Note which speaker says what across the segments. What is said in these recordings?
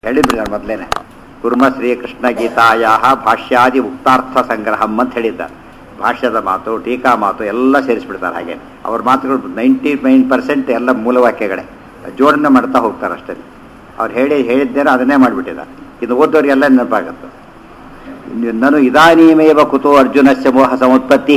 Speaker 1: ಹೇಳಿಬಿಡ್ತಾರೆ ಮೊದಲೇನೆ ಕುರ್ಮ ಶ್ರೀ ಕೃಷ್ಣ ಗೀತಾಯ ಭಾಷ್ಯಾದಿ ಉಕ್ತಾರ್ಥ ಸಂಗ್ರಹಂ ಅಂತ ಹೇಳಿದ್ದಾರೆ ಭಾಷ್ಯದ ಮಾತು ಟೀಕಾ ಮಾತು ಎಲ್ಲ ಸೇರಿಸ್ಬಿಡ್ತಾರೆ ಹಾಗೆ ಅವ್ರ ಮಾತುಗಳು ನೈಂಟಿ ನೈನ್ ಪರ್ಸೆಂಟ್ ಎಲ್ಲ ಮೂಲವಾಕ್ಯಗಳೇ ಜೋಡಣೆ ಮಾಡ್ತಾ ಹೋಗ್ತಾರೆ ಅಷ್ಟೇ ಅವ್ರು ಹೇಳಿ ಹೇಳಿದ್ದೇನೋ ಅದನ್ನೇ ಮಾಡಿಬಿಟ್ಟಿದ್ದಾರೆ ಇದು ಓದೋರಿಗೆಲ್ಲ ನೆನಪಾಗುತ್ತೆ ನಾನು ಇದಾನೀಮೇವ ಕುತೋ ಅರ್ಜುನಸ್ಯ ಮೋಹ ಸಮುತ್ಪತ್ತಿ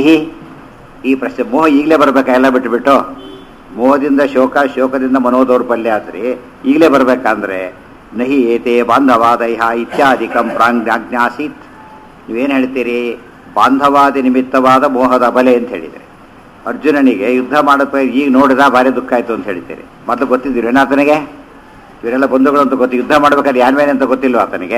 Speaker 1: ಈ ಪ್ರಶ್ನೆ ಮೋಹ ಈಗಲೇ ಬರ್ಬೇಕಾ ಎಲ್ಲ ಬಿಟ್ಟುಬಿಟ್ಟು ಮೋಹದಿಂದ ಶೋಕ ಶೋಕದಿಂದ ಮನೋದೌರ್ಬಲ್ಯ ಆದ್ರಿ ಈಗಲೇ ಬರ್ಬೇಕಂದ್ರೆ ನಹಿ ಏತೆ ಬಾಂಧವಾದಯ ಇತ್ಯಾದಿಕಂ ಪ್ರಾಜ್ಞಾಸೀತ್ ನೀವೇನು ಹೇಳ್ತೀರಿ ಬಾಂಧವಾದಿ ನಿಮಿತ್ತವಾದ ಮೋಹದ ಬಲೆ ಅಂತ ಹೇಳಿದರೆ ಅರ್ಜುನನಿಗೆ ಯುದ್ಧ ಮಾಡಪ್ಪ ಈಗ ನೋಡಿದ ಭಾರಿ ದುಃಖ ಆಯಿತು ಅಂತ ಹೇಳ್ತೀರಿ ಮೊದಲು ಗೊತ್ತಿದ್ದೀರಿ ಏನಾತನಿಗೆ ಇವರೆಲ್ಲ ಬಂಧುಗಳು ಅಂತ ಗೊತ್ತು ಯುದ್ಧ ಮಾಡ್ಬೇಕಾದ್ರೆ ಯಾನ್ವೇನೆ ಅಂತ ಗೊತ್ತಿಲ್ವ ಆತನಿಗೆ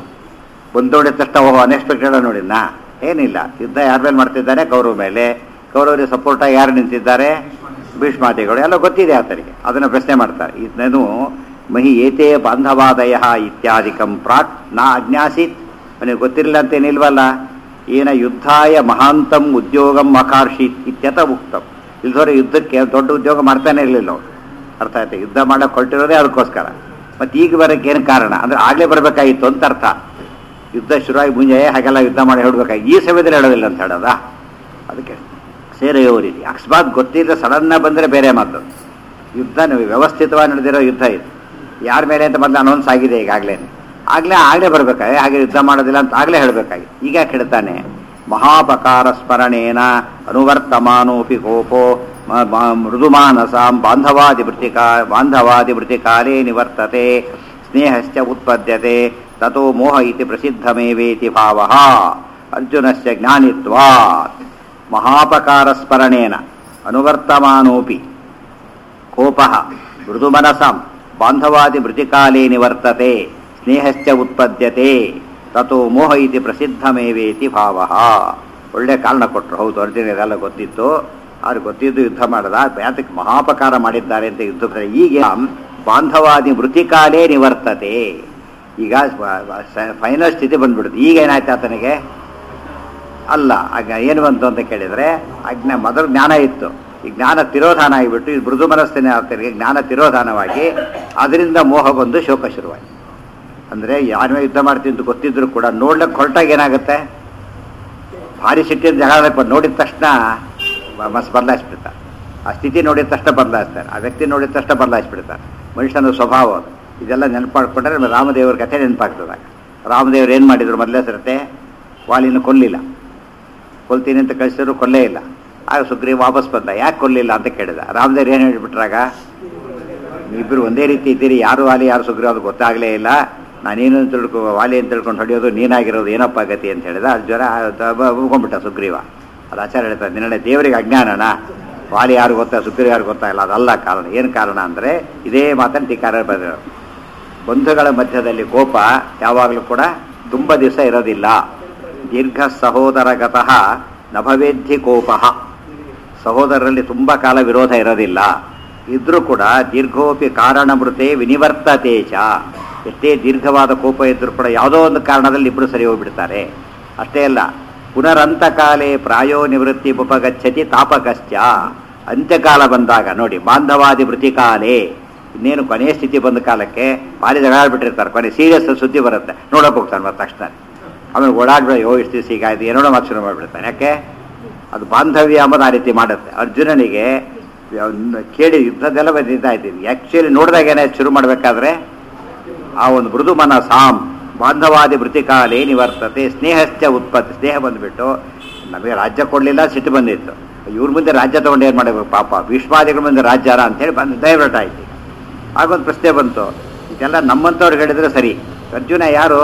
Speaker 1: ಬಂದು ನೋಡಿದ ತಕ್ಷಣ ಓಹೋ ಅನ್ಎಕ್ಸ್ಪೆಕ್ಟೆಡ್ ನೋಡಿದ್ನ ಏನಿಲ್ಲ ಯುದ್ಧ ಯಾರ ಮೇಲೆ ಮಾಡ್ತಿದ್ದಾನೆ ಕೌರವ ಮೇಲೆ ಕೌರವರಿಗೆ ಸಪೋರ್ಟಾಗಿ ಯಾರು ನಿಂತಿದ್ದಾರೆ ಭೀಷ್ಮಾದಿಗಳು ಎಲ್ಲ ಗೊತ್ತಿದೆ ಆತನಿಗೆ ಅದನ್ನು ಪ್ರಶ್ನೆ ಮಾಡ್ತಾರೆ ಇದನ್ನು ಮಹಿ ಏತೇ ಬಾಂಧವಾದಯ ಇತ್ಯಾದಿಕಂ ಪ್ರಾಕ್ ನಾ ಅಜ್ಞಾಸಿತ್ ಅವನಿಗೆ ಗೊತ್ತಿರಲಿಲ್ಲ ಅಂತೇನಿಲ್ವಲ್ಲ ಏನ ಯುದ್ಧಾಯ ಮಹಾಂತಂ ಉದ್ಯೋಗಂ ಅಕಾರ್ಷಿತ್ ಇತ್ಯತ ಉಕ್ತಂ ಇಲ್ದೋರೆ ಯುದ್ಧಕ್ಕೆ ದೊಡ್ಡ ಉದ್ಯೋಗ ಮಾಡ್ತಾನೆ ಇರಲಿಲ್ಲ ಅವನು ಅರ್ಥ ಆಯ್ತು ಯುದ್ಧ ಮಾಡಕ್ಕೆ ಹೊರಟಿರೋದೇ ಅದಕ್ಕೋಸ್ಕರ ಮತ್ತೆ ಈಗ ಬರೋಕ್ಕೆ ಏನು ಕಾರಣ ಅಂದ್ರೆ ಆಗಲೇ ಬರಬೇಕಾಗಿತ್ತು ಅಂತ ಅರ್ಥ ಯುದ್ಧ ಶುರುವಾಗಿ ಮುಂಜೆ ಹಾಗೆಲ್ಲ ಯುದ್ಧ ಮಾಡಿ ಹೇಳಬೇಕಾಗಿ ಈ ಸಮಯದಲ್ಲಿ ಹೇಳೋದಿಲ್ಲ ಅಂತ ಹೇಳೋದ ಅದಕ್ಕೆ ಸೇರೆಯೋರಿದೆ ಅಕಸ್ಮಾತ್ ಗೊತ್ತಿಲ್ಲ ಸಡನ್ನ ಬಂದರೆ ಬೇರೆ ಮಾತು ಯುದ್ಧ ವ್ಯವಸ್ಥಿತವಾಗಿ ನಡೆದಿರೋ ಯುದ್ಧ ಇದು ಯಾರ ಮೇಲೆ ಅಂತ ಮೊದಲು ಅನೌನ್ಸ್ ಆಗಿದೆ ಈಗಾಗಲೇ ಆಗಲೇ ಆಗಲೇ ಬರಬೇಕಾಗಿ ಹಾಗೆ ಯುದ್ಧ ಮಾಡೋದಿಲ್ಲ ಅಂತ ಆಗಲೇ ಹೇಳಬೇಕಾಗಿ ಈಗ ಹೇಳ್ತಾನೆ ಮಹಾಪಕಾರ ಸ್ಮರಣೇನ ಅನುವರ್ತಮಾನೋಪಿ ಕೋಪೋ ಮೃದುಮಾನಸಾಂ ಬಾಂಧವಾದಿ ವೃತ್ತಿಕಾ ಬಾಂಧವಾದಿ ವೃತ್ತಿಕಾಲೇ ನಿವರ್ತತೆ ಸ್ನೇಹಶ್ಚ ಉತ್ಪದ್ಯತೆ ತಥೋ ಮೋಹ ಇತಿ ಪ್ರಸಿದ್ಧಮೇವೇತಿ ಭಾವ ಅರ್ಜುನಸ್ಯ ಜ್ಞಾನಿತ್ವಾತ್ ಮಹಾಪಕಾರ ಸ್ಮರಣೇನ ಅನುವರ್ತಮಾನೋಪಿ ಕೋಪ ಮೃದುಮನಸಾಂ ಬಾಂಧವಾದಿ ಮೃತಿಕಾಲೇ ನಿವರ್ತತೆ ಸ್ನೇಹಶ್ಚ ಉತ್ಪದ್ಯತೆ ತಥೋ ಮೋಹ ಇತಿ ಪ್ರಸಿದ್ಧಮೇವೇತಿ ಭಾವ ಒಳ್ಳೆ ಕಾರಣ ಕೊಟ್ಟರು ಹೌದು ಅರ್ಜುನಿಗೆಲ್ಲ ಗೊತ್ತಿತ್ತು ಅವ್ರು ಗೊತ್ತಿದ್ದು ಯುದ್ಧ ಮಾಡದ ಯಾತಕ್ಕೆ ಮಹಾಪಕಾರ ಮಾಡಿದ್ದಾರೆ ಅಂತ ಯುದ್ಧ ಈಗ ಬಾಂಧವಾದಿ ಮೃತಿಕಾಲೇ ನಿವರ್ತತೆ ಈಗ ಫೈನಲ್ ಸ್ಥಿತಿ ಬಂದ್ಬಿಡುದು ಈಗ ಏನಾಯ್ತು ಆತನಿಗೆ ಅಲ್ಲ ಆಗ ಏನು ಬಂತು ಅಂತ ಕೇಳಿದರೆ ಅಜ್ಞ ಮೊದಲು ಜ್ಞಾನ ಇತ್ತು ಈ ಜ್ಞಾನ ತಿರೋಧಾನ ಆಗಿಬಿಟ್ಟು ಇದು ಮೃದು ಮನಸ್ಸಿನ ಆತನಿಗೆ ಜ್ಞಾನ ತಿರೋಧಾನವಾಗಿ ಅದರಿಂದ ಮೋಹ ಬಂದು ಶೋಕ ಶುರುವಾಯಿತು ಅಂದರೆ ಯಾರೇ ಯುದ್ಧ ಮಾಡ್ತೀನಿ ಅಂತ ಗೊತ್ತಿದ್ರು ಕೂಡ ನೋಡ್ಲಿಕ್ಕೆ ಹೊರಟಾಗ ಏನಾಗುತ್ತೆ ಭಾರಿ ಸಿಟ್ಟಿನ ಜಗಳ ನೋಡಿದ ತಕ್ಷಣ ಮಸ್ ಬದಲಾಯಿಸ್ಬಿಡ್ತಾರೆ ಆ ಸ್ಥಿತಿ ನೋಡಿದ ತಕ್ಷಣ ಬದಲಾಯಿಸ್ತಾರೆ ಆ ವ್ಯಕ್ತಿ ನೋಡಿದ ತಕ್ಷಣ ಬದಲಾಯಿಸ್ಬಿಡ್ತಾರೆ ಮನುಷ್ಯನ ಸ್ವಭಾವ ಅದು ಇದೆಲ್ಲ ನೆನಪಾಡ್ಕೊಂಡ್ರೆ ರಾಮದೇವ್ರ ಕಥೆ ನೆನಪಾಗ್ತದಾಗ ರಾಮದೇವ್ರು ಏನು ಮಾಡಿದ್ರು ಮೊದಲೇ ಸರತೆ ವಾಲಿನ ಕೊಲ್ಲಿಲ್ಲ ಕೊಲ್ತೀನಿ ಅಂತ ಕಳಿಸಿದ್ರು ಕೊಲ್ಲೇ ಇಲ್ಲ ಆಗ ಸುಗ್ರೀವ್ ವಾಪಸ್ ಬಂದ ಯಾಕೆ ಕೊಲ್ಲಿಲ್ಲ ಅಂತ ಕೇಳಿದ ರಾಮದೇವ್ರು ಏನು ಹೇಳ್ಬಿಟ್ರಾಗ ಇಬ್ಬರು ಒಂದೇ ರೀತಿ ಇದ್ದೀರಿ ಯಾರು ವಾಲಿ ಯಾರು ಸುಗ್ರೀವ್ ಅದು ಗೊತ್ತಾಗಲೇ ಇಲ್ಲ ನಾನೇನು ತಿಳ್ಕೊ ವಾಲಿ ಅಂತ ತಿಳ್ಕೊಂಡು ಹೊಡೆಯೋದು ನೀನಾಗಿರೋದು ಏನಪ್ಪ ಗತಿ ಅಂತ ಹೇಳಿದ ಅದು ಜ್ವರ ಉಳ್ಕೊಂಡ್ಬಿಟ್ಟ ಸುಗ್ರೀವ ಅದು ಆಚಾರ ಹೇಳ್ತಾರೆ ನಿನ್ನೆ ದೇವರಿಗೆ ಅಜ್ಞಾನನ ವಾಲಿ ಯಾರು ಗೊತ್ತಾ ಸುಗ್ರೀವ್ ಯಾರು ಗೊತ್ತಾಗಿಲ್ಲ ಅದಲ್ಲ ಕಾರಣ ಏನು ಕಾರಣ ಅಂದರೆ ಇದೇ ಮಾತನ್ನು ಟೀಕಾರ ಬರೆದರು ಬಂಧುಗಳ ಮಧ್ಯದಲ್ಲಿ ಕೋಪ ಯಾವಾಗಲೂ ಕೂಡ ತುಂಬ ದಿವಸ ಇರೋದಿಲ್ಲ ದೀರ್ಘ ಸಹೋದರಗತಃ ನಭವೇದ್ಧಿ ಕೋಪ ಸಹೋದರರಲ್ಲಿ ತುಂಬ ಕಾಲ ವಿರೋಧ ಇರೋದಿಲ್ಲ ಇದ್ರೂ ಕೂಡ ದೀರ್ಘೋಪಿ ಕಾರಣ ಮೃತೆ ವಿನಿವರ್ತತೆ ಚ ಎಷ್ಟೇ ದೀರ್ಘವಾದ ಕೋಪ ಇದ್ರೂ ಕೂಡ ಯಾವುದೋ ಒಂದು ಕಾರಣದಲ್ಲಿ ಇಬ್ಬರು ಸರಿ ಹೋಗ್ಬಿಡ್ತಾರೆ ಅಷ್ಟೇ ಅಲ್ಲ ಪುನರಂತಕಾಲೇ ಪ್ರಾಯೋ ನಿವೃತ್ತಿ ಉಪಗಚ್ಚತಿ ತಾಪಕಶ್ಚ ಅಂತ್ಯಕಾಲ ಬಂದಾಗ ನೋಡಿ ಬಾಂಧವಾದಿ ವೃತ್ತಿಕಾಲೇ ಇನ್ನೇನು ಕೊನೆಯ ಸ್ಥಿತಿ ಬಂದ ಕಾಲಕ್ಕೆ ಭಾರಿ ಜಗಾಡ್ಬಿಟ್ಟಿರ್ತಾರೆ ಕೊನೆ ಸೀರಿಯಸ್ ಸುದ್ದಿ ಬರುತ್ತೆ ನೋಡೋಕೆ ಹೋಗ್ತಾನೆ ಮತ್ತೆ ತಕ್ಷಣ ಆಮೇಲೆ ಓಡಾಡ್ಬೇಡ ಯೋ ಇಷ್ಟು ದಿವಸ ಈಗ ಆಯ್ತು ಏನೋ ಮತ್ತೆ ಶುರು ಮಾಡಿಬಿಡ್ತಾನೆ ಯಾಕೆ ಅದು ಬಾಂಧವ್ಯ ಅಂಬುದು ಆ ರೀತಿ ಮಾಡುತ್ತೆ ಅರ್ಜುನನಿಗೆ ಕೇಳಿ ಯುದ್ಧದೆಲ್ಲ ಬಂದಿದ್ದಾಯ್ತೀವಿ ಆ್ಯಕ್ಚುಲಿ ನೋಡಿದಾಗ ಏನಾಯ್ತು ಶುರು ಮಾಡಬೇಕಾದ್ರೆ ಆ ಒಂದು ಮೃದು ಮನ ಸಾಮ್ ಬಾಂಧವಾದಿ ವೃತ್ತಿಕಾಲೇ ನಿವರ್ತತೆ ಸ್ನೇಹಶ್ಚ ಉತ್ಪತ್ತಿ ಸ್ನೇಹ ಬಂದುಬಿಟ್ಟು ನಮಗೆ ರಾಜ್ಯ ಕೊಡಲಿಲ್ಲ ಸಿಟ್ಟು ಬಂದಿತ್ತು ಇವ್ರ ಮುಂದೆ ರಾಜ್ಯ ತೊಗೊಂಡು ಏನು ಮಾಡಬೇಕು ಪಾಪ ಭೀಷ್ಮಾದಿಗಳ ಮುಂದೆ ರಾಜ್ಯಾರ ಅಂತೇಳಿ ಬಂದು ಡೈವರ್ಟ್ ಆಯ್ತು ಆಗೊಂದು ಪ್ರಶ್ನೆ ಬಂತು ಇದೆಲ್ಲ ನಮ್ಮಂಥವ್ರು ಹೇಳಿದ್ರೆ ಸರಿ ಅರ್ಜುನ ಯಾರು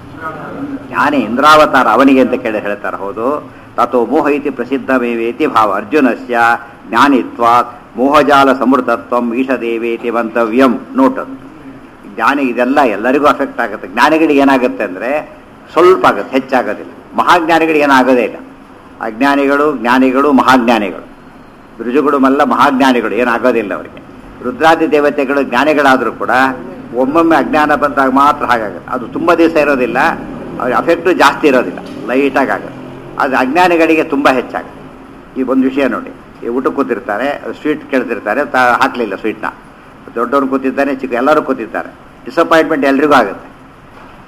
Speaker 1: ಜ್ಞಾನಿ ಇಂದ್ರಾವತಾರ ಅವನಿಗೆ ಅಂತ ಕೇಳಿ ಹೇಳ್ತಾರೆ ಹೌದು ತಥೋ ಮೋಹ ಇತಿ ಪ್ರಸಿದ್ಧಮೇವೇತಿ ಭಾವ ಅರ್ಜುನಸ್ಯ ಜ್ಞಾನಿತ್ವಾತ್ ಮೋಹಜಾಲ ಸಮೃದ್ಧತ್ವಂ ಈಶದೇವೇತಿ ಮಂತವ್ಯಂ ನೋಟ್ ಜ್ಞಾನಿ ಇದೆಲ್ಲ ಎಲ್ಲರಿಗೂ ಅಫೆಕ್ಟ್ ಆಗುತ್ತೆ ಜ್ಞಾನಿಗಳಿಗೆ ಏನಾಗುತ್ತೆ ಅಂದರೆ ಸ್ವಲ್ಪ ಆಗುತ್ತೆ ಹೆಚ್ಚಾಗೋದಿಲ್ಲ ಮಹಾಜ್ಞಾನಿಗಳಿಗೆ ಏನಾಗೋದೇ ಇಲ್ಲ ಅಜ್ಞಾನಿಗಳು ಜ್ಞಾನಿಗಳು ಮಹಾಜ್ಞಾನಿಗಳು ಋಜುಗಳು ಮಲ್ಲ ಮಹಾಜ್ಞಾನಿಗಳು ಏನಾಗೋದಿಲ್ಲ ಅವರಿಗೆ ರುದ್ರಾದಿ ದೇವತೆಗಳು ಜ್ಞಾನಿಗಳಾದರೂ ಕೂಡ ಒಮ್ಮೊಮ್ಮೆ ಅಜ್ಞಾನ ಬಂದಾಗ ಮಾತ್ರ ಹಾಗಾಗುತ್ತೆ ಅದು ತುಂಬ ದಿವಸ ಇರೋದಿಲ್ಲ ಅವ್ರಿಗೆ ಅಫೆಕ್ಟು ಜಾಸ್ತಿ ಇರೋದಿಲ್ಲ ಲೈಟಾಗಿ ಆಗುತ್ತೆ ಅದು ಅಜ್ಞಾನಿಗಳಿಗೆ ತುಂಬ ಹೆಚ್ಚಾಗುತ್ತೆ ಈ ಒಂದು ವಿಷಯ ನೋಡಿ ಈ ಊಟಕ್ಕೆ ಕೂತಿರ್ತಾರೆ ಸ್ವೀಟ್ ಕೇಳ್ತಿರ್ತಾರೆ ತ ಹಾಕಲಿಲ್ಲ ಸ್ವೀಟ್ನ ದೊಡ್ಡವ್ರು ಕೂತಿದ್ದಾನೆ ಚಿಕ್ಕ ಎಲ್ಲರೂ ಕೂತಿದ್ದಾರೆ ಡಿಸಪಾಯಿಂಟ್ಮೆಂಟ್ ಎಲ್ರಿಗೂ ಆಗುತ್ತೆ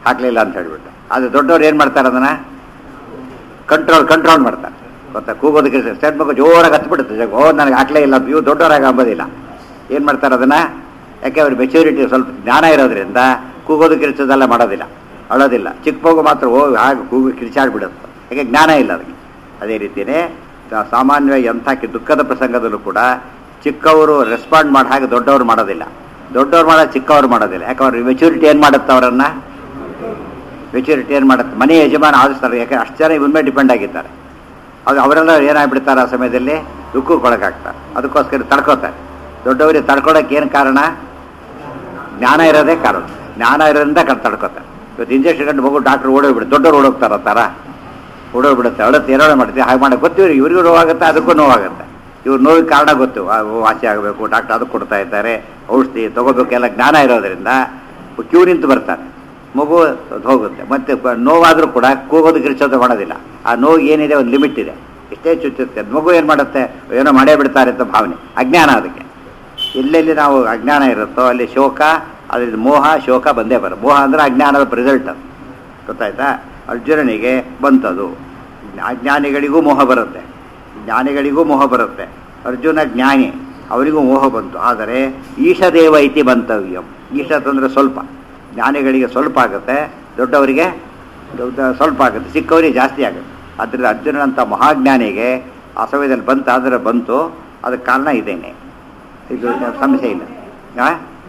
Speaker 1: ಹಾಕ್ಲಿಲ್ಲ ಅಂತ ಹೇಳ್ಬಿಟ್ಟು ಅದು ದೊಡ್ಡವ್ರು ಏನು ಮಾಡ್ತಾರೆ ಅದನ್ನ ಕಂಟ್ರೋಲ್ ಕಂಟ್ರೋಲ್ ಮಾಡ್ತಾರೆ ಗೊತ್ತಾ ಕೂಗೋದಕ್ಕೆ ಸಣ್ಣ ಮಗು ಜೋರಾಗಿ ಹತ್ಬಿಡುತ್ತೆ ಓ ನನಗೆ ಹಾಕ್ಲೇ ಇಲ್ಲ ಇವು ದೊಡ್ಡವರಾಗ ಅಂಬೋದಿಲ್ಲ ಏನು ಮಾಡ್ತಾರೆ ಅದನ್ನ ಯಾಕೆ ಅವ್ರ ಮೆಚುರಿಟಿ ಸ್ವಲ್ಪ ಜ್ಞಾನ ಇರೋದ್ರಿಂದ ಕೂಗೋದು ಕಿರಿಚೋದೆಲ್ಲ ಮಾಡೋದಿಲ್ಲ ಅಳೋದಿಲ್ಲ ಚಿಕ್ಕ ಮಗು ಮಾತ್ರ ಓ ಹಾಗೆ ಕೂಗು ಕಿರಿಚಾಡ್ಬಿಡುತ್ತೆ ಯಾಕೆ ಜ್ಞಾನ ಇಲ್ಲ ಅದಕ್ಕೆ ಅದೇ ರೀತಿಯೇ ಸಾ- ಸಾಮಾನ್ಯವಾಗಿ ಎಂಥ ಕಿ- ದುಃಖದ ಪ್ರಸಂಗದಲ್ಲೂ ಕೂಡ ಚಿಕ್ಕವರು ರೆಸ್ಪಾಂಡ್ ಮಾಡಿ ಹಾಗೆ ದೊಡ್ಡವರು ಮಾಡೋದಿಲ್ಲ ದೊಡ್ಡವ್ರು ಮಾಡೋದು ಚಿಕ್ಕವರು ಮಾಡೋದಿಲ್ಲ ಯಾಕೆ ಅವ್ರ ಮೆಚುರಿಟಿ ಏನು ಮಾಡುತ್ತೆ ಅವರನ್ನು ಮೆಚುರಿಟಿ ಏನು ಮಾಡುತ್ತೆ ಮನೆ ಯಜಮಾನ ಆದಿಸ್ತಾರೆ ಯಾಕೆ ಅಷ್ಟು ಜನ ಇವನ್ ಮೇಲೆ ಡಿಪೆಂಡ್ ಆಗಿದ್ದಾರೆ ಅದು ಅವರೆಲ್ಲ ಏನಾಗ್ಬಿಡ್ತಾರೆ ಆ ಸಮಯದಲ್ಲಿ ದುಃಖಕ್ಕೊಳಗಾಗ್ತಾರೆ ಅದಕ್ಕೋಸ್ಕರ ತಡ್ಕೋತಾರೆ ದೊಡ್ಡವರಿಗೆ ತಡ್ಕೊಳಕ್ಕೆ ಏನು ಕಾರಣ ಜ್ಞಾನ ಇರೋದೇ ಕಾರಣ ಜ್ಞಾನ ಇರೋದ್ರಿಂದ ಕಣ್ ತಡ್ಕೋತಾರೆ ಇವತ್ತು ಇಂಜೆಕ್ಷನ್ ಕಂಡು ಮಗು ಡಾಕ್ಟರ್ ಓಡೋಗ್ಬಿಡುತ್ತೆ ದೊಡ್ಡವ್ರು ಓಡೋಗ್ತಾರ ತರ ಓಡೋಗ್ಬಿಡುತ್ತೆ ಅಳತ್ತೆ ಎರಡೇ ಮಾಡ್ತೀವಿ ಹಾಗೆ ಮಾಡಕ್ಕೆ ಗೊತ್ತು ಇವ್ರಿಗೆ ಇವ್ರಿಗೂ ನೋವಾಗುತ್ತೆ ಅದಕ್ಕೂ ನೋವಾಗುತ್ತೆ ಇವ್ರು ನೋವಿಗೆ ಕಾರಣ ಗೊತ್ತು ಆ, ಓ, ವಾಸಿ ಆಗಬೇಕು ಡಾಕ್ಟರ್ ಅದಕ್ಕೆ ಕೊಡ್ತಾ ಇದ್ದಾರೆ ಔಷಧಿ ತಗೋಬೇಕು ಎಲ್ಲ ಜ್ಞಾನ ಇರೋದ್ರಿಂದ ಕ್ಯೂ ನಿಂತು ಬರ್ತಾರೆ ಮಗು ಅದು ಹೋಗುತ್ತೆ ಮತ್ತೆ ಪ- ನೋವಾದರೂ ಕೂಡ ಕೂಗೋದು ಕಿರಿಚೋದು ಮಾಡೋದಿಲ್ಲ ಆ ನೋವು ಏನಿದೆ ಒಂದು ಲಿಮಿಟ್ ಇದೆ ಎಷ್ಟೇ ಚುಚ್ಚುತ್ತೆ ಅದು ಮಗು ಏನು ಮಾಡುತ್ತೆ ಏನೋ ಮಾಡೇ ಬಿಡ್ತಾರೆ ಅಂತ ಭಾವನೆ ಅಜ್ಞಾನ ಅದಕ್ಕೆ ಎಲ್ಲೆಲ್ಲಿ ನಾವು ಅಜ್ಞಾನ ಇರುತ್ತೋ ಅಲ್ಲಿ ಶೋಕ ಅಲ್ಲಿ ಮೋಹ ಶೋಕ ಬಂದೇ ಬರ ಮೋಹ ಅಂದ್ರೆ ಅಜ್ಞಾನದ ರಿಸಲ್ಟ್ ಅದು ಗೊತ್ತಾಯ್ತಾ ಅರ್ಜುನನಿಗೆ ಬಂತದು ಅಜ್ಞಾನಿಗಳಿಗೂ ಮೋಹ ಬರುತ್ತೆ ಜ್ಞಾನಿಗಳಿಗೂ ಮೋಹ ಬರುತ್ತೆ ಅರ್ಜುನ ಜ್ಞಾನಿ ಅವರಿಗೂ ಮೋಹ ಬಂತು ಆದರೆ ಈಶದೇವ ಇತಿ ಬಂತವ್ಯಂ ಈಶತ್ ಅಂದ್ರೆ ಸ್ವಲ್ಪ ಜ್ಞಾನಿಗಳಿಗೆ ಸ್ವಲ್ಪ ಆಗುತ್ತೆ ದೊಡ್ಡವರಿಗೆ ದೊಡ್ಡ ಸ್ವಲ್ಪ ಆಗುತ್ತೆ ಚಿಕ್ಕವರಿಗೆ ಜಾಸ್ತಿ ಆಗುತ್ತೆ ಆದ್ದರಿಂದ ಅರ್ಜುನನಂಥ ಮಹಾಜ್ಞಾನಿಗೆ ಆ ಸಮಯದಲ್ಲಿ ಬಂತು ಆದರೆ ಬಂತು ಅದಕ್ಕೆ ಕಾರಣ ಇದೇನೆ ಇದು ಸಮಸ್ಯೆ ಇಲ್ಲ ಆ?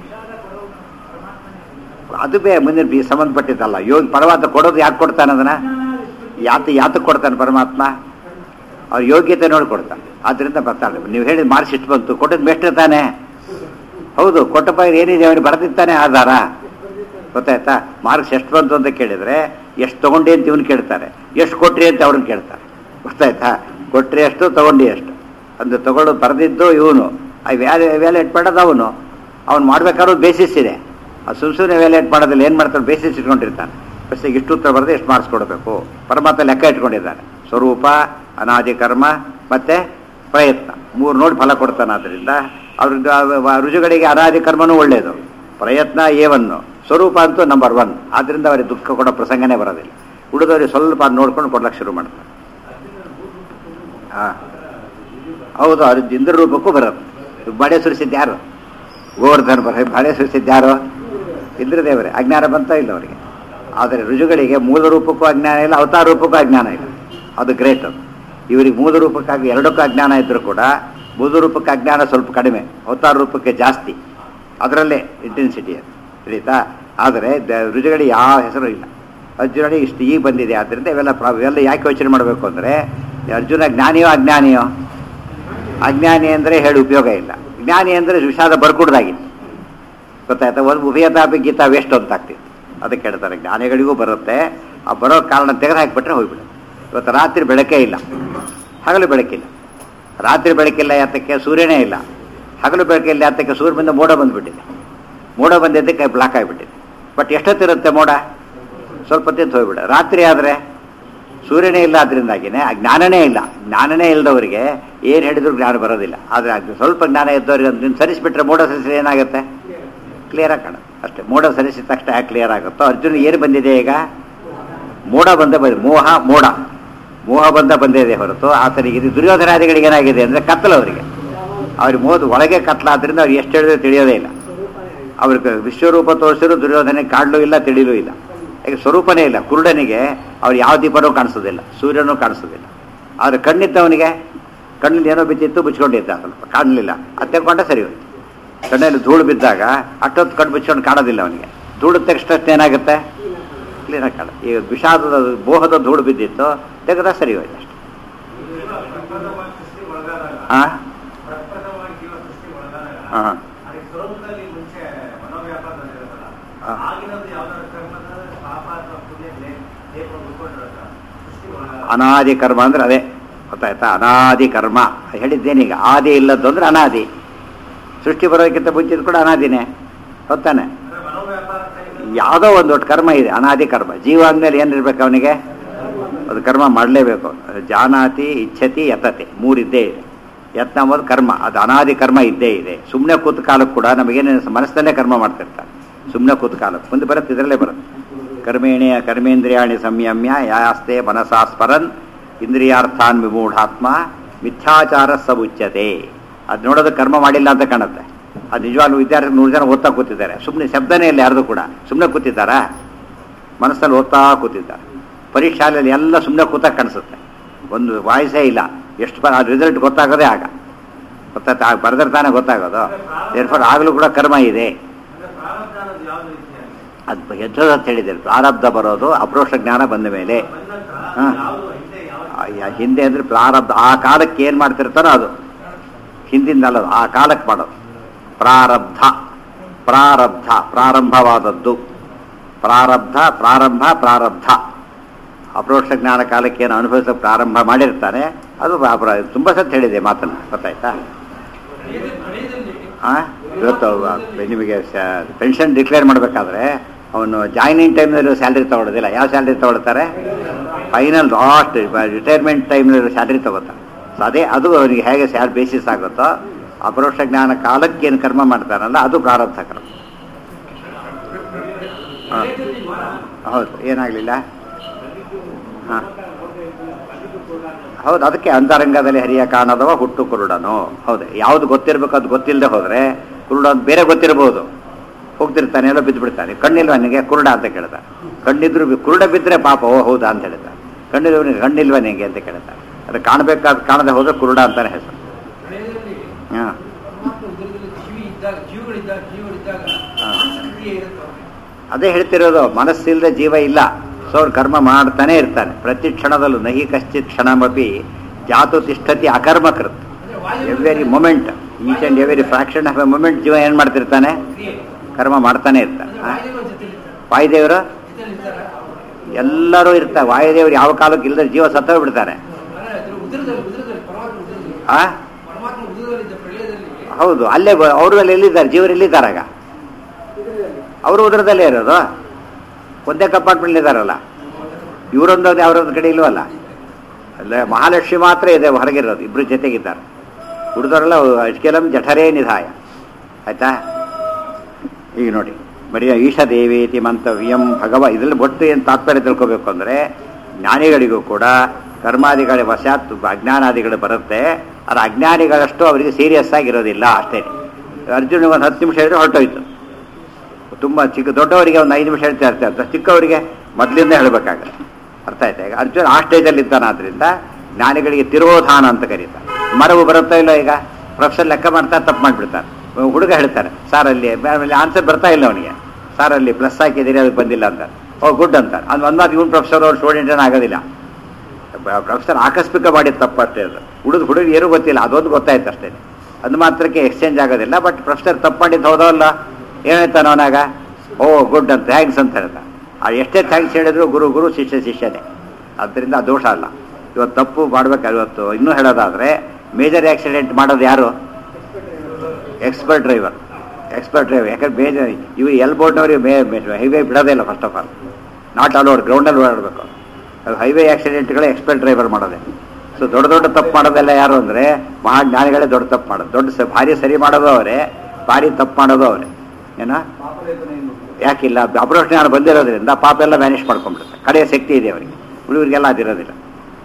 Speaker 1: ಅದು ಬೇ ಮುಂದಿನ ಬಿ ಸಂಬಂಧಪಟ್ಟಿದ್ದಲ್ಲ ಯೋಗಿ ಪರಮಾತ್ಮ ಕೊಡೋದು ಯಾಕೆ ಕೊಡ್ತಾನೆ ಅದನ್ನ ಯಾತ ಯಾತಕ್ಕೆ ಕೊಡ್ತಾನೆ ಪರಮಾತ್ಮ ಅವ್ರ ಯೋಗ್ಯತೆ ನೋಡಿ ಕೊಡ್ತಾನೆ ಆದ್ರಿಂದ ಬರ್ತಾನೆ ನೀವು ಹೇಳಿದ ಮಾರ್ಕ್ಸ್ ಇಷ್ಟು ಬಂತು ಕೊಟ್ಟದ್ದು ಬೆಸ್ಟ್ ತಾನೆ ಹೌದು ಕೊಟ್ಟ ಪೈರ್ ಏನಿದೆ ಅವನಿಗೆ ಬರೆದಿತ್ತಾನೆ ಆಧಾರ ಗೊತ್ತಾಯ್ತಾ ಮಾರ್ಕ್ಸ್ ಎಷ್ಟು ಬಂತು ಅಂತ ಕೇಳಿದ್ರೆ ಎಷ್ಟು ತಗೊಂಡಿ ಅಂತ ಇವನು ಕೇಳ್ತಾರೆ ಎಷ್ಟು ಕೊಟ್ರಿ ಅಂತ ಅವ್ರನ್ನ ಕೇಳ್ತಾರೆ ಗೊತ್ತಾಯ್ತಾ ಕೊಟ್ರಿ ಎಷ್ಟು ತಗೊಂಡಿ ಎಷ್ಟು ಅಂದ್ರೆ ತಗೊಳ್ಳೋದು ಬರೆದಿದ್ದು ಇವನು ವ್ಯಾಲ್ಯೂ ವ್ಯಾಲ್ಯೂಟ್ ಮಾಡೋದು ಅವನು ಅವ್ನು ಮಾಡ್ಬೇಕಾದ್ರೂ ಬೇಸಿಸ್ ಇದೆ ಆ ಸುಮ್ ಸುಮ್ಮನೆ ವ್ಯಾಲ್ಯೂಟ್ ಮಾಡೋದಿಲ್ಲ ಏನು ಮಾಡ್ತಾನೆ ಬೇಸಿಸ್ ಇಟ್ಕೊಂಡಿರ್ತಾನೆ ಫಸ್ಟಿಗೆ ಇಷ್ಟು ಉತ್ತರ ಬರೆದು ಎಷ್ಟು ಮಾರ್ಕ್ಸ್ ಕೊಡಬೇಕು ಪರಮಾತ್ಮ ಲೆಕ್ಕ ಇಟ್ಕೊಂಡಿದ್ದಾನೆ ಸ್ವರೂಪ ಅನಾದಿ ಕರ್ಮ ಮತ್ತೆ ಪ್ರಯತ್ನ ಮೂರು ನೋಡಿ ಫಲ ಕೊಡ್ತಾನೆ ಆದ್ದರಿಂದ ಅವ್ರದ್ದು ಆ ರುಜುಗಳಿಗೆ ಅನಾದಿ ಕರ್ಮನೂ ಒಳ್ಳೆಯದು ಪ್ರಯತ್ನ ಏವನ್ನು ಸ್ವರೂಪ ಅಂತೂ ನಂಬರ್ ಒನ್ ಆದ್ರಿಂದ ಅವರಿಗೆ ದುಃಖ ಕೊಡೋ ಪ್ರಸಂಗನೇ ಬರೋದಿಲ್ಲ ಉಳಿದವರಿಗೆ ಸ್ವಲ್ಪ ಅದ್ ನೋಡ್ಕೊಂಡು ಕೊಡ್ಲಕ್ಕೆ ಶುರು ಮಾಡ್ತಾರೆ ಹಾ ಹೌದು ಅವ್ರ ಇಂದ್ರ ರೂಪಕ್ಕೂ ಬರುತ್ತೆ ಬಡೆ ಸುರಿಸಿದ್ದು ಯಾರು ಗೋವರ್ಧನ್ ಬರ ಬಡೆ ಸುರಿಸಿದ್ದು ಯಾರು ಇಂದ್ರದೇವರೇ ಅಜ್ಞಾನ ಬಂತ ಇಲ್ಲ ಅವರಿಗೆ ಆದರೆ ರುಜುಗಳಿಗೆ ಮೂಲ ರೂಪಕ್ಕೂ ಅಜ್ಞಾನ ಇಲ್ಲ ಅವತಾರ ರೂಪಕ್ಕೂ ಅಜ್ಞಾನ ಇಲ್ಲ ಅದು ಗ್ರೇಟ್ ಅದು ಇವರಿಗೆ ಮೂಲ ರೂಪಕ್ಕಾಗಿ ಎರಡಕ್ಕೂ ಅಜ್ಞಾನ ಇದ್ದರೂ ಕೂಡ ಮೂಲ ರೂಪಕ್ಕೆ ಅಜ್ಞಾನ ಸ್ವಲ್ಪ ಕಡಿಮೆ ಅವತಾರ ರೂಪಕ್ಕೆ ಜಾಸ್ತಿ ಅದರಲ್ಲೇ ಇಂಟೆನ್ಸಿಟಿ ಅದು ತಿಳಿತಾ ಆದರೆ ದ- ರುಜುಗಳಿಗೆ ಯಾವ ಹೆಸರು ಇಲ್ಲ ಅರ್ಜುನನಿಗೆ ಇಷ್ಟು ಈಗ ಬಂದಿದೆ ಆದ್ದರಿಂದ ಇವೆಲ್ಲ ಪ್ರಾ- ಇವೆಲ್ಲ ಯಾಕೆ ಯೋಚನೆ ಮಾಡಬೇಕು ಅಂದರೆ ಅರ್ಜುನ ಜ್ಞಾನಿಯೋ ಅಜ್ಞಾನಿಯೋ ಅಜ್ಞಾನಿ ಅಂದರೆ ಹೇಳಿ ಉಪಯೋಗ ಇಲ್ಲ ಜ್ಞಾನಿ ಅಂದರೆ ವಿಷಾದ ಬರ್ಕೂಡ್ದಾಗಿತ್ತು ಗೊತ್ತಾಯ್ತಾ ಒಂದು ಉಭಯತಾಪಿ ಗೀತಾ ವೇಸ್ಟ್ ಅಂತ ಆಗ್ತಿತ್ತು ಅದಕ್ಕೆ ಹೇಳ್ತಾರೆ ಜ್ಞಾನಿಗಳಿಗೂ ಬರುತ್ತೆ ಆ ಬರೋ ಕಾರಣ ತೆಗೆದು ಹಾಕಿಬಿಟ್ರೆ ಹೋಗ್ಬಿಡುತ್ತೆ ಇವತ್ತು ರಾತ್ರಿ ಬೆಳಕೇ ಇಲ್ಲ ಹಗಲು ಬೆಳಕಿಲ್ಲ ರಾತ್ರಿ ಬೆಳಕಿಲ್ಲ ಯಾತಕ್ಕೆ ಸೂರ್ಯನೇ ಇಲ್ಲ ಹಗಲು ಬೆಳಕಿಲ್ಲ ಯಾತಕ್ಕೆ ಸೂರ್ಯನಿಂದ ಮೋಡ ಬಂದುಬಿಟ್ಟಿದೆ ಮೋಡ ಬಂದಿದ್ದಕ್ಕೆ ಬ್ಲಾಕ್ ಆಗಿಬಿಟ್ಟಿದೆ ಬಟ್ ಎಷ್ಟೊತ್ತಿರುತ್ತೆ ಮೋಡ ಸ್ವಲ್ಪ ಹೊತ್ತಿತ್ತು ಹೋಗ್ಬಿಡ ರಾತ್ರಿ ಆದರೆ ಸೂರ್ಯನೇ ಇಲ್ಲ ಅದರಿಂದಾಗಿನೇ ಆ ಜ್ಞಾನನೇ ಇಲ್ಲ ಜ್ಞಾನನೇ ಇಲ್ಲದವರಿಗೆ ಏನು ಹೇಳಿದ್ರು ಜ್ಞಾನ ಬರೋದಿಲ್ಲ ಆದರೆ ಅದು ಸ್ವಲ್ಪ ಜ್ಞಾನ ಇದ್ದವ್ರಿಗೆ ಅದನ್ನ ಸರಿಸಿಬಿಟ್ರೆ ಮೋಡ ಸರಿಸಿದ್ರೆ ಏನಾಗುತ್ತೆ ಕ್ಲಿಯರ್ ಆಗಿ ಕಾಣುತ್ತೆ ಅಷ್ಟೇ ಮೋಡ ಸರಿಸಿದ ತಕ್ಷಣ ಯಾಕೆ ಕ್ಲಿಯರ್ ಆಗುತ್ತೋ ಅರ್ಜುನ ಏನು ಬಂದಿದೆ ಈಗ ಮೋಡ ಬಂದ ಬಂದಿದೆ ಮೋಹ ಮೋಡ ಮೋಹ ಬಂದ ಬಂದಿದೆ ಹೊರತು ಆತನಿಗೆ ಇದು ದುರ್ಯೋಧನಾದಿಗಳಿಗೆ ಏನಾಗಿದೆ ಅಂದರೆ ಕತ್ತಲು ಅವರಿಗೆ ಅವ್ರಿಗೆ ಮೋದ ಒಳಗೆ ಕತ್ಲಾದ್ರಿಂದ ಅವ್ರು ಎಷ್ಟು ಹೇಳಿದ್ರೆ ತಿಳಿಯೋದೇ ಇಲ್ಲ ಅವ್ರಿಗೆ ವಿಶ್ವರೂಪ ತೋರಿಸಿದ್ರು ದುರ್ಯೋಧನೆ ಕಾಣಲು ಇಲ್ಲ ತಿಳಿಲೂ ಇಲ್ಲ ಈಗ ಸ್ವರೂಪನೇ ಇಲ್ಲ ಕುರುಡನಿಗೆ ಅವ್ರು ಯಾವ ದೀಪನೂ ಕಾಣಿಸೋದಿಲ್ಲ ಸೂರ್ಯನೂ ಕಾಣಿಸೋದಿಲ್ಲ ಆದರೆ ಕಣ್ಣಿದ್ದವನಿಗೆ ಕಣ್ಣಲ್ಲಿ ಏನೋ ಬಿದ್ದಿತ್ತು ಮುಚ್ಕೊಂಡಿದ್ದ ಸ್ವಲ್ಪ ಕಾಣಲಿಲ್ಲ ಅದು ತೆಗೊಂಡ ಸರಿ ಹೋಯ್ತು ಕಣ್ಣಲ್ಲಿ ಧೂಳು ಬಿದ್ದಾಗ ಅಷ್ಟೊತ್ತು ಕಣ್ಣು ಮುಚ್ಕೊಂಡು ಕಾಣೋದಿಲ್ಲ ಅವನಿಗೆ ಧೂಳು ತಕ್ಷಣ ಏನಾಗುತ್ತೆ ಕ್ಲೀನಾಗಿ ಕಾಣ ಈಗ ವಿಷಾದದ ಮೋಹದ ಧೂಳು ಬಿದ್ದಿತ್ತು ತೆಗೆದ ಸರಿ ಹೋಯ್ತು ಅಷ್ಟೇ ಹಾಂ ಹಾಂ ಹಾ. ಅನಾದಿ ಕರ್ಮ ಅಂದ್ರೆ ಅದೇ ಗೊತ್ತಾಯ್ತಾ ಅನಾದಿ ಕರ್ಮ ಹೇಳಿದ್ದೇನೀಗ ಆದಿ ಇಲ್ಲದ್ದು ಅಂದ್ರೆ ಅನಾದಿ ಸೃಷ್ಟಿ ಬರೋದಕ್ಕಿಂತ ಮುಂಚಿದ ಕೂಡ ಅನಾದಿನೇ ಗೊತ್ತಾನೆ ಯಾವುದೋ ಒಂದು ಒಟ್ಟು ಕರ್ಮ ಇದೆ ಅನಾದಿ ಕರ್ಮ ಜೀವ ಅಂದಮೇಲೆ ಏನಿರ್ಬೇಕು ಅವನಿಗೆ ಅದು ಕರ್ಮ ಮಾಡಲೇಬೇಕು ಜಾನಾತಿ ಇಚ್ಛತಿ ಯತತೆ ಮೂರಿದ್ದೇ ಇದೆ ಯತ್ನ ಅಂಬೋದು ಕರ್ಮ ಅದು ಅನಾದಿ ಕರ್ಮ ಇದ್ದೇ ಇದೆ ಸುಮ್ಮನೆ ಕೂತ ಕಾಲಕ್ಕೆ ಕೂಡ ನಮಗೇನು ಮನಸ್ಸಲ್ಲೇ ಕರ್ಮ ಮಾಡ್ತಿರ್ತಾರೆ ಸುಮ್ಮನೆ ಕೂತ ಕಾಲಕ್ಕೆ ಮುಂದೆ ಬರುತ್ತೆ ಇದರಲ್ಲೇ ಬರುತ್ತೆ ಕರ್ಮೇಣಿ ಕರ್ಮೇಂದ್ರಿಯಾಣಿ ಸಂಯಮ್ಯ ಯಾಸ್ತೆ ಮನಸಾ ಸ್ಮರನ್ ಇಂದ್ರಿಯಾರ್ಥಾನ್ ವಿಮೂಢಾತ್ಮ ಮಿಥ್ಯಾಚಾರ ಸಬುಚ್ಯತೆ ಅದು ನೋಡೋದು ಕರ್ಮ ಮಾಡಿಲ್ಲ ಅಂತ ಕಾಣುತ್ತೆ ಅದು ನಿಜವಾಗ್ಲೂ ವಿದ್ಯಾರ್ಥಿ ನೂರು ಜನ ಓದ್ತಾ ಕೂತಿದ್ದಾರೆ ಸುಮ್ಮನೆ ಶಬ್ದನೇ ಇಲ್ಲ ಯಾರ್ದು ಕೂಡ ಸುಮ್ಮನೆ ಕೂತಿದ್ದಾರಾ ಮನಸ್ಸಲ್ಲಿ ಓದ್ತಾ ಕೂತಿದ್ದಾರೆ ಪರೀಕ್ಷಾಲೆಯಲ್ಲಿ ಎಲ್ಲ ಸುಮ್ಮನೆ ಕೂತಾಗ ಕಾಣಿಸುತ್ತೆ ಒಂದು ವಾಯ್ಸೇ ಇಲ್ಲ ಎಷ್ಟು ಬ ರಿಸಲ್ಟ್ ಗೊತ್ತಾಗೋದೇ ಆಗ ಗೊತ್ತಾಗ್ತಾ ಬರೆದ್ರೆ ತಾನೇ ಗೊತ್ತಾಗೋದು ಏರ್ಫೋರ್ ಆಗಲೂ ಕೂಡ ಕರ್ಮ ಇದೆ ಅದು ಎದ್ದೋದು ಅಂತ ಹೇಳಿದ್ದಾರೆ ಪ್ರಾರಬ್ಧ ಬರೋದು ಅಪ್ರೋಷ ಜ್ಞಾನ ಬಂದ ಮೇಲೆ ಹಾ. ಆ, ಯಾ- ಹಿಂದೆ ಅಂದ್ರೆ ಪ್ರಾರಬ್ಧ ಆ ಕಾಲಕ್ಕೆ ಏನು ಮಾಡ್ತಿರ್ತಾರೋ ಅದು ಹಿಂದಿಂದ ಅಲ್ಲ ಆ ಕಾಲಕ್ಕೆ ಮಾಡೋದು ಪ್ರಾರಬ್ಧ ಪ್ರಾರಬ್ಧ ಪ್ರಾರಂಭವಾದದ್ದು ಪ್ರಾರಬ್ಧ ಪ್ರಾರಂಭ ಪ್ರಾರಬ್ಧ ಅಪ್ರೋಕ್ಷ ಜ್ಞಾನ ಕಾಲಕ್ಕೆ ಏನು ಅನುಭವಿಸೋಕೆ ಪ್ರಾರಂಭ ಮಾಡಿರ್ತಾನೆ ಅದು ಅಪರ- ತುಂಬ ಸತ್ ಹೇಳಿದೆ ಮಾತನ್ನು ಗೊತ್ತಾಯ್ತಾ ಹಾಂ ಇವತ್ತು ಅವ- ನಿಮಗೆ ಪೆನ್ಷನ್ ಡಿಕ್ಲೇರ್ ಮಾಡಬೇಕಾದ್ರೆ ಅವನು ಜಾಯ್ನಿಂಗ್ ಟೈಮ್ನಲ್ಲಿ ಸ್ಯಾಲ್ರಿ ತಗೊಳ್ಳೋದಿಲ್ಲ ಯಾವ ಸ್ಯಾಲ್ರಿ ತಗೊಳ್ತಾರೆ ಫೈನಲ್ ಲಾಸ್ಟ್ ರಿಟೈರ್ಮೆಂಟ್ ಟೈಮ್ನಲ್ಲಿ ಸ್ಯಾಲ್ರಿ ತಗೋತಾರೆ ಸೊ ಅದೇ ಅದು ಅವನಿಗೆ ಹೇಗೆ ಸ್ಯಾಲ್ ಬೇಸಿಸ್ ಆಗುತ್ತೋ ಅಪರೋಕ್ಷ ಜ್ಞಾನ ಕಾಲಕ್ಕೆ ಏನು ಕರ್ಮ ಮಾಡ್ತಾರಲ್ಲ ಅದು ಪ್ರಾರಬ್ಧ ಕರ್ಮ ಹಾಂ ಹೌದು ಏನಾಗಲಿಲ್ಲ ಹಾಂ ಹೌದು ಅದಕ್ಕೆ ಅಂತರಂಗದಲ್ಲಿ ಹರಿಯ ಕಾಣದವ ಹುಟ್ಟು ಕುರುಡನು ಹೌದು ಯಾವ್ದು ಗೊತ್ತಿರ್ಬೇಕು ಅದು ಗೊತ್ತಿಲ್ಲದೆ ಹೋದ್ರೆ ಕುರುಡ ಅಂತ ಬೇರೆ ಗೊತ್ತಿರಬಹುದು ಹೋಗ್ತಿರ್ತಾನೆ ಎಲ್ಲ ಬಿದ್ದು ಬಿಡ್ತಾನೆ ಕಣ್ಣಿಲ್ವ ನನಗೆ ಕುರುಡ ಅಂತ ಕೇಳ್ತಾನೆ ಕಣ್ಣಿದ್ರು ಬಿ- ಕುರುಡ ಬಿದ್ದರೆ ಪಾಪ ಓ ಹೌದಾ ಅಂತ ಹೇಳ್ತಾನೆ ಕಣ್ಣಿಲ್ವನಿಗೆ ಕಣ್ಣಿಲ್ವ ನಿಂಗೆ ಅಂತ ಕೇಳ್ತಾನೆ ಅದು ಕಾಣಬೇಕಾದ ಕಾಣದೆ ಹೋದ್ರೆ ಕುರುಡ ಅಂತಾನೆ ಹೆಸರು
Speaker 2: ಹೃದಯದಲ್ಲಿ
Speaker 1: ಹಾಂ
Speaker 2: ಪರಮಾತ್ಮ ಉದರದಲ್ಲಿ ಜೀವಿ ಇದ್ದಾಗ ಜೀವಗಳಿದ್ದಾಗ ಜೀವಗಳಿದ್ದಾಗ
Speaker 1: ಹಾ.
Speaker 2: ಕ್ರಿಯೆ ಇರುತ್ತೆ ಅವ್ರಿಗೆ.
Speaker 1: ಅದೇ ಹೇಳ್ತಿರೋದು ಮನಸ್ಸಿಲ್ಲದೆ ಜೀವ ಇಲ್ಲ ಸೊ ಅವ್ರು ಕರ್ಮ ಮಾಡ್ತಾನೆ ಇರ್ತಾನೆ ಪ್ರತಿ ಕ್ಷಣದಲ್ಲೂ ನಹಿ ಕಶ್ಚಿತ್ ಕ್ಷಣಮಪಿ ಜಾತು ತಿಷ್ಠತಿ ಅಕರ್ಮಕೃತ್
Speaker 2: ಅಂದ್ರೆ ವಾಯು
Speaker 1: every moment each and every fraction of a moment ಜೀವ ಏನು ಮಾಡ್ತಿರ್ತಾನೆ
Speaker 2: ಕ್ರಿಯೆ
Speaker 1: ಕರ್ಮ ಮಾಡ್ತಾನೆ ಇರ್ತಾನೆ
Speaker 2: ಅಂದ್ರೆ ವಾಯುದೇವರು ಜೊತೆಲಿರ್ತಾರೆ
Speaker 1: ವಾಯುದೇವರು
Speaker 2: ಜೊತೆಲಿರ್ತಾರೆ
Speaker 1: ಎಲ್ಲರೂ ಇರ್ತಾರೆ ವಾಯುದೇವರು ಯಾವ ಕಾಲಕ್ಕೆ ಇಲ್ಲದೆ ಜೀವ ಸತ್ತೋಗಿ ಬಿಡ್ತಾರೆ
Speaker 2: ಅಂದ್ರೆ ಅದ್ರ ಉದರದಲ್ಲಿ ಉದರದಲ್ಲಿ ಪರಮಾತ್ಮ ಉದರದಲ್ಲಿ
Speaker 1: ಆ
Speaker 2: ಪರಮಾತ್ಮ ಉದರದಲ್ಲಿದ್ದ ಪ್ರಳಯದಲ್ಲಿ
Speaker 1: ಹೌದು ಅಲ್ಲೇ ಬ- ಅವರು ಅಲ್ಲಿ ಎಲ್ಲಿದ್ದಾರೆ ಜೀವರು ಎಲ್ಲಿದ್ದಾರೆ ಆಗ ಅವರು ಉದರದಲ್ಲೇ ಇರೋದು ಒಂದೇ ಕಂಪಾರ್ಟ್ಮೆಂಟ್ ಇದ್ದಾರಲ್ಲ ಇವರೊಂದು ಅವರೊಂದು ಕಡೆ ಇಲ್ವಲ್ಲ ಅಲ್ಲೇ ಮಹಾಲಕ್ಷ್ಮಿ ಮಾತ್ರ ಇದೆ ಹೊರಗಿರೋದು ಇಬ್ರು ಜೊತೆಗಿದ್ದಾರೆ ಉಳಿದವರೆಲ್ಲ ಅಷ್ಕೆಲಂ ಜಠರೇ ನಿಧಾಯ ಆಯ್ತಾ ಈಗ ನೋಡಿ ಬರೀ ಈಶದೇವೇತಿ ಮಂತವ್ಯಂ ಭಗವ ಇದರಲ್ಲಿ ಒಟ್ಟು ಏನು ತಾತ್ಪರ್ಯ ತಿಳ್ಕೋಬೇಕು ಅಂದರೆ ಜ್ಞಾನಿಗಳಿಗೂ ಕೂಡ ಕರ್ಮಾದಿಗಳ ವಶಾತ್ ಅಜ್ಞಾನಾದಿಗಳು ಬರುತ್ತೆ ಅದು ಅಜ್ಞಾನಿಗಳಷ್ಟು ಅವರಿಗೆ ಸೀರಿಯಸ್ ಆಗಿರೋದಿಲ್ಲ ಅಷ್ಟೇ ಅರ್ಜುನಿಗೆ ಒಂದು ಹತ್ತು ನಿಮಿಷ ಹೇಳಿದ್ರೆ ಹೊರಟೋಯ್ತು ತುಂಬ ಚಿಕ್ಕ ದೊಡ್ಡವರಿಗೆ ಒಂದು ಐದು ನಿಮಿಷ ಹೇಳ್ತಾ ಇರ್ತಾರೆ ಚಿಕ್ಕವರಿಗೆ ಮೊದಲಿಂದ ಹೇಳಬೇಕಾಗತ್ತೆ ಅರ್ಥ ಆಯ್ತಾ ಈಗ ಅರ್ಜುನ್ ಆ ಸ್ಟೇಜಲ್ಲಿ ಇದ್ದಾನೆ ಆದ್ರಿಂದ ಜ್ಞಾನಿಗಳಿಗೆ ತಿರೋಧಾನ ಅಂತ ಕರೀತಾರೆ ಮರವು ಬರುತ್ತಾ ಇಲ್ಲ ಈಗ ಪ್ರೊಫೆಸರ್ ಲೆಕ್ಕ ಮಾಡ್ತಾರೆ ತಪ್ಪು ಮಾಡಿಬಿಡ್ತಾರೆ ಹುಡುಗ ಹೇಳ್ತಾರೆ ಸರ್ ಅಲ್ಲಿ ಆಮೇಲೆ ಆನ್ಸರ್ ಬರ್ತಾ ಇಲ್ಲ ಅವನಿಗೆ ಸರ್ ಅಲ್ಲಿ ಪ್ಲಸ್ ಹಾಕಿದ್ದೀರಿ ಅದಕ್ಕೆ ಬಂದಿಲ್ಲ ಅಂತಾರೆ ಓ ಗುಡ್ ಅಂತಾರೆ ಅದು ಒಂದು ಮಾತು ಇವನು ಪ್ರೊಫೆಸರ್ ಅವ್ರು ಸ್ಟೂಡೆಂಟ್ ಏನೂ ಆಗೋದಿಲ್ಲ ಪ್ರೊಫೆಸರ್ ಆಕಸ್ಮಿಕ ಮಾಡಿದ ತಪ್ಪು ಅಷ್ಟೇ ಅದು ಹುಡುಗ ಹುಡುಗ ಏನೂ ಗೊತ್ತಿಲ್ಲ ಅದೊಂದು ಗೊತ್ತಾಯ್ತು ಅಷ್ಟೇ ಅದು ಮಾತ್ರಕ್ಕೆ ಎಕ್ಸ್ಚೇಂಜ್ ಆಗೋದಿಲ್ಲ ಬಟ್ ಪ್ರೊಫೆಸರ್ ತಪ್ಪು ಮಾಡಿದ್ದು ಹೌದಲ್ಲ ಏನಾಯ್ತಾನ ಅವನಾಗ ಓ ಗುಡ್ ಅಂತ ಥ್ಯಾಂಕ್ಸ್ ಅಂತ ಹೇಳ್ತಾನೆ ಆ ಎಷ್ಟೇ ಥ್ಯಾಂಕ್ಸ್ ಹೇಳಿದ್ರು ಗುರು ಗುರು ಶಿಷ್ಯ ಶಿಷ್ಯನೇ ಆದ್ದರಿಂದ ಅದು ದೋಷ ಅಲ್ಲ ಇವತ್ತು ತಪ್ಪು ಮಾಡ್ಬೇಕಾದ್ರೆ ಇವತ್ತು ಇನ್ನೂ ಹೇಳೋದಾದ್ರೆ ಮೇಜರ್ ಆಕ್ಸಿಡೆಂಟ್ ಮಾಡೋದು ಯಾರು ಎಕ್ಸ್ಪರ್ಟ್ ಡ್ರೈವರ್ ಎಕ್ಸ್ಪರ್ಟ್ ಡ್ರೈವರ್ ಯಾಕಂದ್ರೆ ಮೇಜರ್ ಇವು ಎಲ್ ಬೋರ್ಡ್ನವ್ರಿಗೆ ಮೇ ಹೈವೇ ಬಿಡೋದೇ ಇಲ್ಲ first of all not allowed ಗ್ರೌಂಡಲ್ಲಿ ಓಡಾಡಬೇಕು ಅದು ಹೈವೇ ಆಕ್ಸಿಡೆಂಟ್ಗಳೇ ಎಕ್ಸ್ಪರ್ಟ್ ಡ್ರೈವರ್ ಮಾಡೋದೇ ಸೊ ದೊಡ್ಡ ದೊಡ್ಡ ತಪ್ಪು ಮಾಡೋದೆಲ್ಲ ಯಾರು ಅಂದರೆ ಮಹಾಜ್ಞಾನಿಗಳೇ ದೊಡ್ಡ ತಪ್ಪು ಮಾಡೋದು ದೊಡ್ಡ ಸ ಭಾರಿ ಸರಿ ಮಾಡೋದು ಅವರೇ ಭಾರಿ ತಪ್ಪು ಮಾಡೋದು ಅವರೇ ಏನೋ ಯಾಕಿಲ್ಲ ಅಪ್ರೋಚ್ ಜ್ಞಾನ ಬಂದಿರೋದ್ರಿಂದ ಪಾಪ ಎಲ್ಲ ಮ್ಯಾನೇಜ್ ಮಾಡ್ಕೊಂಡ್ಬಿಡುತ್ತೆ ಕಡೆಯ ಶಕ್ತಿ ಇದೆ ಅವರಿಗೆ ಹುಡುಗರಿಗೆಲ್ಲ ಅದಿರೋದಿಲ್ಲ